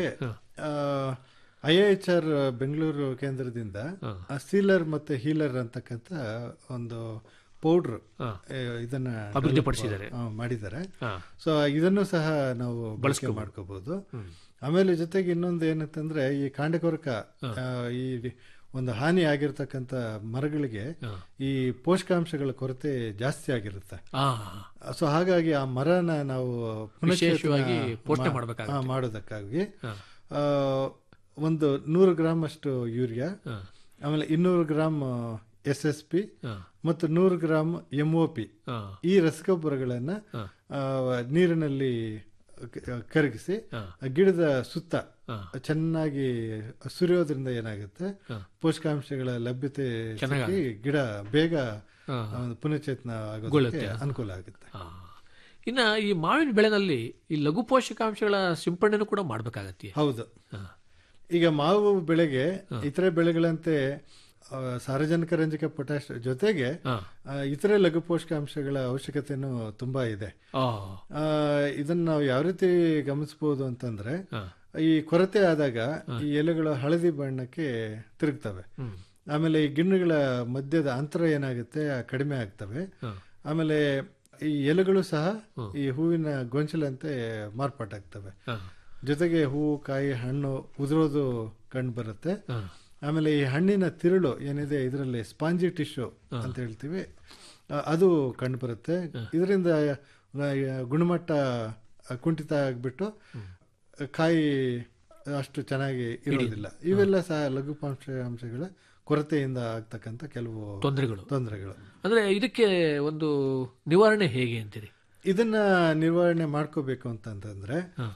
ಐ ಎಚ್ ಆರ್ ಬೆಂಗಳೂರು ಕೇಂದ್ರದಿಂದ ಸೀಲರ್ ಮತ್ತೆ ಹೀಲರ್ ಅಂತಕ್ಕಂಥ ಒಂದು ಪೌಡರ್ ಇದನ್ನ ಅಭಿವೃದ್ಧಿಪಡಿಸಿದ್ದಾರೆ. ಆ, ಮಾಡಿದ್ದಾರೆ ಹಾ. ಸೊ ಇದನ್ನು ಸಹ ನಾವು ಬಳಕೆ ಮಾಡ್ಕೋಬಹುದು ಆಮೇಲೆ ಜೊತೆಗೆ ಇನ್ನೊಂದು ಏನಂತಂದ್ರೆ ಈ ಕಾಂಡಕೊರಕ ಆ, ಈ ಒಂದು ಹಾನಿ ಆಗಿರ್ತಕ್ಕಂಥ ಮರಗಳಿಗೆ ಈ ಪೋಷಕಾಂಶಗಳ ಕೊರತೆ ಜಾಸ್ತಿ ಆಗಿರುತ್ತೆ ಆ. ಸೊ ಹಾಗಾಗಿ ಆ ಮರನ ನಾವು ಪುನಶ್ಚೇತನ ವಿಶೇಷವಾಗಿ ಪೋಷಣೆ ಮಾ- ಮಾಡ್ಬೇಕಾಗುತ್ತೆ. ಆ, ಮಾಡೋದಕ್ಕಾಗಿ ಆ, ಒಂದು ನೂರು ಗ್ರಾಮ್ ಅಷ್ಟು ಯೂರಿಯಾ ಆಮೇಲೆ ಇನ್ನೂರು ಗ್ರಾಮ್ ಎಸ್ ಎಸ್ ಪಿ ಮತ್ತು ನೂರು ಗ್ರಾಮ್ ಎಂ ಒ ಪಿ ಈ ರಸಗೊಬ್ಬರಗಳನ್ನ ಆ, ನೀರಿನಲ್ಲಿ ಕ- ಕರಗಿಸಿ ಗಿಡದ ಸುತ್ತ ಚೆನ್ನಾಗಿ ಸುರಿಯೋದ್ರಿಂದ ಏನಾಗುತ್ತೆ ಪೋಷಕಾಂಶಗಳ ಲಭ್ಯತೆ ಚೆನ್ನಾಗಿ ಸಿಕ್ಕಿ ಗಿಡ ಬೇಗ ಹಾ. ಆ, ಪುನಶ್ಚೇತನ ಆಗೋದಕ್ಕೆ ಗೊಳ್ಳುತ್ತೆ. ಅನುಕೂಲ ಆಗುತ್ತೆ ಇನ್ನ ಈ ಮಾವಿನ ಬೆಳೆನಲ್ಲಿ ಈ ಲಘು ಪೋಷಕಾಂಶಗಳ ಸಿಂಪಡಣೆನೂ ಕೂಡ ಮಾಡ್ಬೇಕಾಗತ್ತೆ ಹೌದು ಈಗ ಮಾವು ಬೆಳೆಗೆ ಇತರೆ ಬೆಳೆಗಳಂತೆ ಆ, ಸಾರಜನಕ ರಂಜಕ ಪೊಟ್ಯಾಶ್ ಜೊತೆಗೆ ಆ, ಇತರೆ ಲಘು ಪೋಷಕಾಂಶಗಳ ಅವಶ್ಯಕತೆನೂ ತುಂಬಾ ಇದೆ ಆ. ಆ, ಇದನ್ನ ನಾವು ಯಾವ ರೀತಿ ಗಮನಿಸಬಹುದು ಅಂತಂದ್ರೆ ಈ ಕೊರತೆ ಆದಾಗ ಈ ಎಲೆಗಳು ಹಳದಿ ಬಣ್ಣಕ್ಕೆ ತಿರುಗ್ತವೆ ಆಮೇಲೆ ಈ ಗಿಣ್ಣುಗಳ ಮಧ್ಯದ ಅಂತರ ಏನಾಗುತ್ತೆ ಆ ಕಡಿಮೆ ಆಗ್ತವೆ ಆಮೇಲೆ ಈ ಎಲೆಗಳು ಸಹ ಈ ಹೂವಿನ ಗೊಂಚಲಂತೆ ಮಾರ್ಪಾಟಾಗ್ತವೆ ಜೊತೆಗೆ ಹೂವು ಕಾಯಿ ಹಣ್ಣು ಉದುರೋದು ಕಂಡು ಬರುತ್ತೆ ಆಮೇಲೆ ಈ ಹಣ್ಣಿನ ತಿರುಳು ಏನಿದೆ ಇದರಲ್ಲಿ ಸ್ಪಾಂಜಿ ಟಿಶ್ಯೂ ಅಂತ ಹೇಳ್ತೀವಿ ಆ, ಅದು ಕಂಡು ಬರುತ್ತೆ ಇದರಿಂದ ಗುಣಮಟ್ಟ ಕುಂಠಿತ ಆಗ್ಬಿಟ್ಟು ಕಾಯಿ ಅಷ್ಟು ಚೆನ್ನಾಗಿ ಇರೋದಿಲ್ಲ ಇವೆಲ್ಲ ಸಹ ಲಘು ಅಂಶಗಳ ಕೊರತೆಯಿಂದ ಆಗ್ತಕ್ಕಂಥ ಕೆಲವು ತೊಂದರೆಗಳು ತೊಂದರೆಗಳು ಅಂದ್ರೆ ಇದಕ್ಕೆ ಒಂದು ನಿವಾರಣೆ ಹೇಗೆ ಅಂತೀರಿ ಇದನ್ನ ನಿರ್ವಹಣೆ ಮಾಡ್ಕೋಬೇಕು ಅಂತಂತಂದ್ರೆ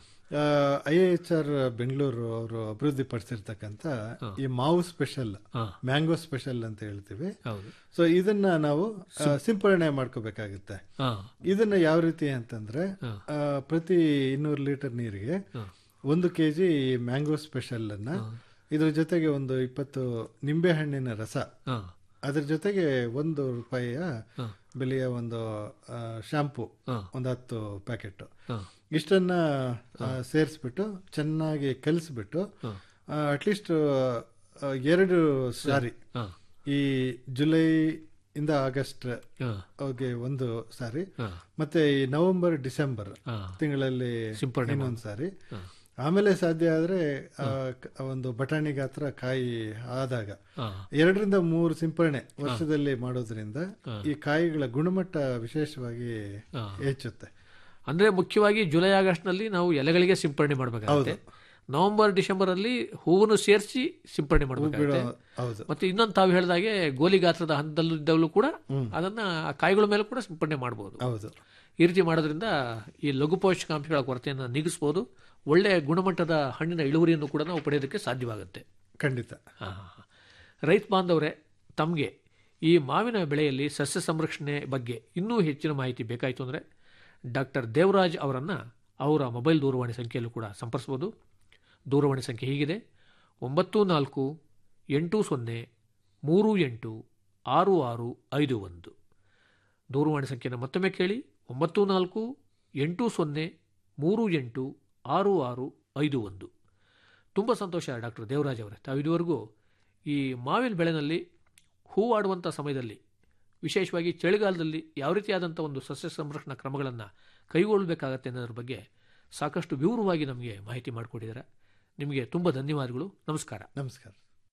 ಐ ಎಚ್ ಆರ್ ಬೆಂಗಳೂರು ಅವರು ಅಭಿವೃದ್ಧಿ ಪಡಿಸಿರ್ತಕ್ಕಂಥ ಈ ಮಾವು ಸ್ಪೆಷಲ್ ಮ್ಯಾಂಗೋ ಸ್ಪೆಷಲ್ ಅಂತ ಹೇಳ್ತೀವಿ ಸೊ ಇದನ್ನ ನಾವು ಆ, ಸಿಂಪರಣೆ ಮಾಡ್ಕೋಬೇಕಾಗುತ್ತೆ ಹಾ. ಇದನ್ನ ಯಾವ ರೀತಿ ಅಂತಂದ್ರೆ ಆ, ಪ್ರತಿ ಇನ್ನೂರು ಲೀಟರ್ ನೀರಿಗೆ ಒಂದು ಕೆಜಿ ಮ್ಯಾಂಗೋ ಸ್ಪೆಷಲ್ ಅನ್ನ ಇದ್ರ ಜೊತೆಗೆ ಒಂದು ಇಪ್ಪತ್ತು ನಿಂಬೆ ಹಣ್ಣಿನ ರಸ ಅದ್ರ ಜೊತೆಗೆ ಒಂದು ರೂಪಾಯಿಯ ಬೆಲೆಯ ಒಂದು ಶಾಂಪೂ ಒಂದು ಹತ್ತು ಪ್ಯಾಕೆಟ್ ಇಷ್ಟನ್ನ ಸೇರಿಸ್ಬಿಟ್ಟು ಚೆನ್ನಾಗಿ ಕಲಿಸ್ಬಿಟ್ಟು ಅಟ್ಲೀಸ್ಟ್ ಎರಡು ಸಾರಿ ಈ ಜುಲೈ ಇಂದ ಆಗಸ್ಟ್ ಅವ್ರಿಗೆ ಒಂದು ಸಾರಿ ಮತ್ತೆ ಈ ನವೆಂಬರ್ ಡಿಸೆಂಬರ್ ತಿಂಗಳಲ್ಲಿ ಸಿಂಪರಣೆ ಇನ್ನೊಂದು ಸಾರಿ ಆಮೇಲೆ ಸಾಧ್ಯ ಆದ್ರೆ ಆ, ಕ- ಒಂದು ಬಟಾಣಿ ಗಾತ್ರ ಕಾಯಿ ಆದಾಗ ಎರಡರಿಂದ ಮೂರು ಸಿಂಪರಣೆ ವರ್ಷದಲ್ಲಿ ಮಾಡೋದ್ರಿಂದ ಈ ಕಾಯಿಗಳ ಗುಣಮಟ್ಟ ವಿಶೇಷವಾಗಿ ಹೆಚ್ಚುತ್ತೆ ಅಂದ್ರೆ ಮುಖ್ಯವಾಗಿ ಜುಲೈ ಆಗಸ್ಟ್ ನಲ್ಲಿ ನಾವು ಎಲೆಗಳಿಗೆ ಸಿಂಪರಣೆ ಮಾಡಬೇಕಾಗುತ್ತೆ ನವೆಂಬರ್ ಡಿಸೆಂಬರ್ ಅಲ್ಲಿ ಹೂವನ್ನು ಸೇರಿಸಿ ಸಿಂಪರಣೆ ಮಾಡಬೇಕಾಗುತ್ತೆ ಬಿಡೋ- ಹೌದು. ಮತ್ತೆ ಇನ್ನೊಂದು ತಾವು ಹೇಳಿದಾಗೆ ಗೋಲಿ ಗಾತ್ರದ ಹಂತದಲ್ಲಿದ್ದವಳು ಕೂಡ ಅದನ್ನ ಆ ಕಾಯಿಗಳ ಮೇಲೆ ಕೂಡ ಸಿಂಪಡಣೆ ಮಾಡಬಹುದು ಹೌದು ಈ ರೀತಿ ಮಾಡೋದ್ರಿಂದ ಈ ಲಘು ಪೋಷಕಾಂಶಗಳ ಕೊರತೆಯನ್ನು ನೀಗಿಸಬಹುದು ಒಳ್ಳೆ ಗುಣಮಟ್ಟದ ಹಣ್ಣಿನ ಇಳುವರಿಯನ್ನು ಕೂಡ ನಾವು ಪಡೆಯೋದಕ್ಕೆ ಸಾಧ್ಯವಾಗುತ್ತೆ ಖಂಡಿತ ರೈತ ಬಾಂಧವರೇ ತಮಗೆ ಈ ಮಾವಿನ ಬೆಳೆಯಲ್ಲಿ ಸಸ್ಯ ಸಂರಕ್ಷಣೆ ಬಗ್ಗೆ ಇನ್ನೂ ಹೆಚ್ಚಿನ ಮಾಹಿತಿ ಬೇಕಾಯಿತು ಅಂದರೆ ಡಾಕ್ಟರ್ ದೇವರಾಜ್ ಅವರನ್ನು ಅವರ ಮೊಬೈಲ್ ದೂರವಾಣಿ ಸಂಖ್ಯೆಯಲ್ಲೂ ಕೂಡ ಸಂಪರ್ಸ್ಬೋದು ದೂರವಾಣಿ ಸಂಖ್ಯೆ ಹೀಗಿದೆ ಒಂಬತ್ತು ನಾಲ್ಕು ಎಂಟು ಸೊನ್ನೆ ಮೂರು ಎಂಟು ಆರು ಆರು ಐದು ಒಂದು ದೂರವಾಣಿ ಸಂಖ್ಯೆಯನ್ನು ಮತ್ತೊಮ್ಮೆ ಕೇಳಿ ಒಂಬತ್ತು ನಾಲ್ಕು ಎಂಟು ಸೊನ್ನೆ ಮೂರು ಎಂಟು ಆರು ಆರು ಐದು ಒಂದು ತುಂಬ ಸಂತೋಷ ಡಾಕ್ಟರ್ ದೇವರಾಜ್ ಅವರೇ ತಾವು ಇದುವರೆಗೂ ಈ ಮಾವಿನ ಬೆಳೆನಲ್ಲಿ ಹೂವಾಡುವಂಥ ಸಮಯದಲ್ಲಿ ವಿಶೇಷವಾಗಿ ಚಳಿಗಾಲದಲ್ಲಿ ಯಾವ ರೀತಿಯಾದಂಥ ಒಂದು ಸಸ್ಯ ಸಂರಕ್ಷಣಾ ಕ್ರಮಗಳನ್ನು ಕೈಗೊಳ್ಳಬೇಕಾಗತ್ತೆ ಅನ್ನೋದ್ರ ಬಗ್ಗೆ ಸಾಕಷ್ಟು ವಿವರವಾಗಿ ನಮಗೆ ಮಾಹಿತಿ ಮಾಡಿಕೊಟ್ಟಿದ್ದಾರೆ ನಿಮಗೆ ತುಂಬ ಧನ್ಯವಾದಗಳು ನಮಸ್ಕಾರ ನಮಸ್ಕಾರ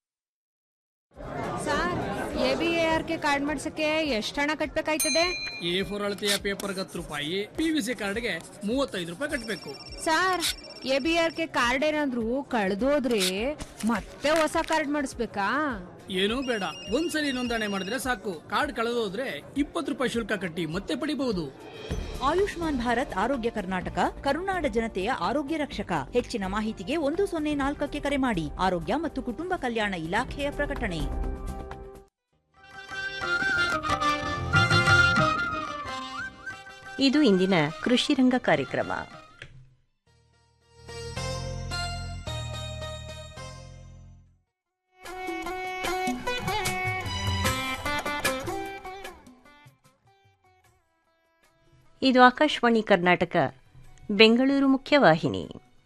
sir A B A R K card ಮಾಡ್ಸಕ್ಕೆ ಎಷ್ಟು ಹಣ ಕಟ್ಬೇಕಾಯ್ತದೆ ಎ ಫೋರ್ ಅಳತೆಯ ಪೇಪರ್ ಹತ್ತು ರೂಪಾಯಿ ಪಿ ವಿ ಸಿ ಕಾರ್ಡ್ಗೆ ಮೂವತ್ತೈದು ರೂಪಾಯಿ ಕಟ್ಟಬೇಕು sir A B R K card ಏನಾದ್ರು ಕಳ್ದೋದ್ರೆ ಮತ್ತೆ ಹೊಸ ಕಾರ್ಡ್ ಮಾಡಿಸ್ಬೇಕಾ ಏನೂ ಬೇಡ ಒಂದ್ಸಲಿ ನೋಂದಣಿ ಮಾಡಿದ್ರೆ ಸಾಕು ಕಾರ್ಡ್ ಕಳೆದೋದ್ರೆ ಇಪ್ಪತ್ತು ರೂಪಾಯಿ ಶುಲ್ಕ ಕಟ್ಟಿ ಮತ್ತೆ ಪಡಿಬಹುದು ಆಯುಷ್ಮಾನ್ ಭಾರತ್ ಆರೋಗ್ಯ ಕರ್ನಾಟಕ ಕರುನಾಡ ಜನತೆಯ ಆರೋಗ್ಯ ರಕ್ಷಕ ಹೆಚ್ಚಿನ ಮಾಹಿತಿಗೆ ಒಂದು ಸೊನ್ನೆ ನಾಲ್ಕಕ್ಕೆ ಕರೆ ಮಾಡಿ ಆರೋಗ್ಯ ಮತ್ತು ಕುಟುಂಬ ಕಲ್ಯಾಣ ಇಲಾಖೆಯ ಪ್ರಕಟಣೆ ಇದು ಇಂದಿನ ಕೃಷಿ ರಂಗ ಕಾರ್ಯಕ್ರಮ ಇದು ಆಕಾಶವಾಣಿ ಕರ್ನಾಟಕ ಬೆಂಗಳೂರು ಮುಖ್ಯವಾಹಿನಿ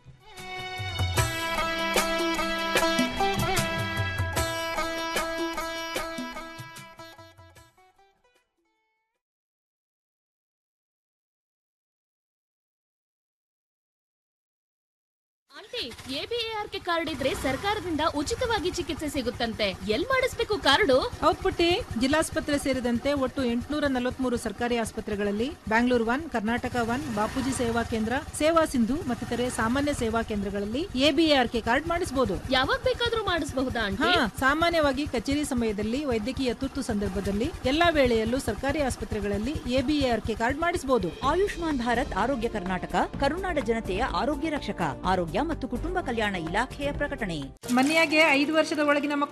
ಆಂಟಿ ಎಬಿಎಆರ್ಕೆ ಕಾರ್ಡ್ ಇದ್ರೆ ಸರ್ಕಾರದಿಂದ ಉಚಿತವಾಗಿ ಚಿಕಿತ್ಸೆ ಸಿಗುತ್ತಂತೆ ಎಲ್ ಮಾಡಿಸ್ಬೇಕು ಕಾರ್ಡು ಹೌದ್ ಪುಟ್ಟಿ ಜಿಲ್ಲಾಸ್ಪತ್ರೆ ಸೇರಿದಂತೆ ಒಟ್ಟು ಎಂಟುನೂರ ನಲವತ್ಮೂರು ಸರ್ಕಾರಿ ಆಸ್ಪತ್ರೆಗಳಲ್ಲಿ ಬ್ಯಾಂಗ್ಳೂರ್ ಒನ್ ಕರ್ನಾಟಕ ಒನ್ ಬಾಪೂಜಿ ಸೇವಾ ಕೇಂದ್ರ ಸೇವಾ ಸಿಂಧು ಮತ್ತಿತರೆ ಸಾಮಾನ್ಯ ಸೇವಾ ಕೇಂದ್ರಗಳಲ್ಲಿ ಎಬಿಎಆರ್ಕೆ ಕಾರ್ಡ್ ಮಾಡಿಸಬಹುದು ಯಾವಾಗ ಬೇಕಾದ್ರೂ ಮಾಡಿಸಬಹುದಾ ಹಾ ಆಂಟಿ ಸಾಮಾನ್ಯವಾಗಿ ಕಚೇರಿ ಸಮಯದಲ್ಲಿ ವೈದ್ಯಕೀಯ ತುರ್ತು ಸಂದರ್ಭದಲ್ಲಿ ಎಲ್ಲಾ ವೇಳೆಯಲ್ಲೂ ಸರ್ಕಾರಿ ಆಸ್ಪತ್ರೆಗಳಲ್ಲಿ ಎಬಿಎಆರ್ಕೆ ಕಾರ್ಡ್ ಮಾಡಿಸಬಹುದು ಆಯುಷ್ಮಾನ್ ಭಾರತ್ ಆರೋಗ್ಯ ಕರ್ನಾಟಕ ಕರುನಾಡ ಜನತೆಯ ಆರೋಗ್ಯ ರಕ್ಷಕ ಆರೋಗ್ಯ ಮತ್ತು ಕುಟುಂಬ ಕಲ್ಯಾಣ ಇಲಾಖೆಯ ಪ್ರಕಟಣೆ ಮನೆಯಾಗೆ ಐದು ವರ್ಷದ ಒಳಗಿನ ಮಕ್ಕಳು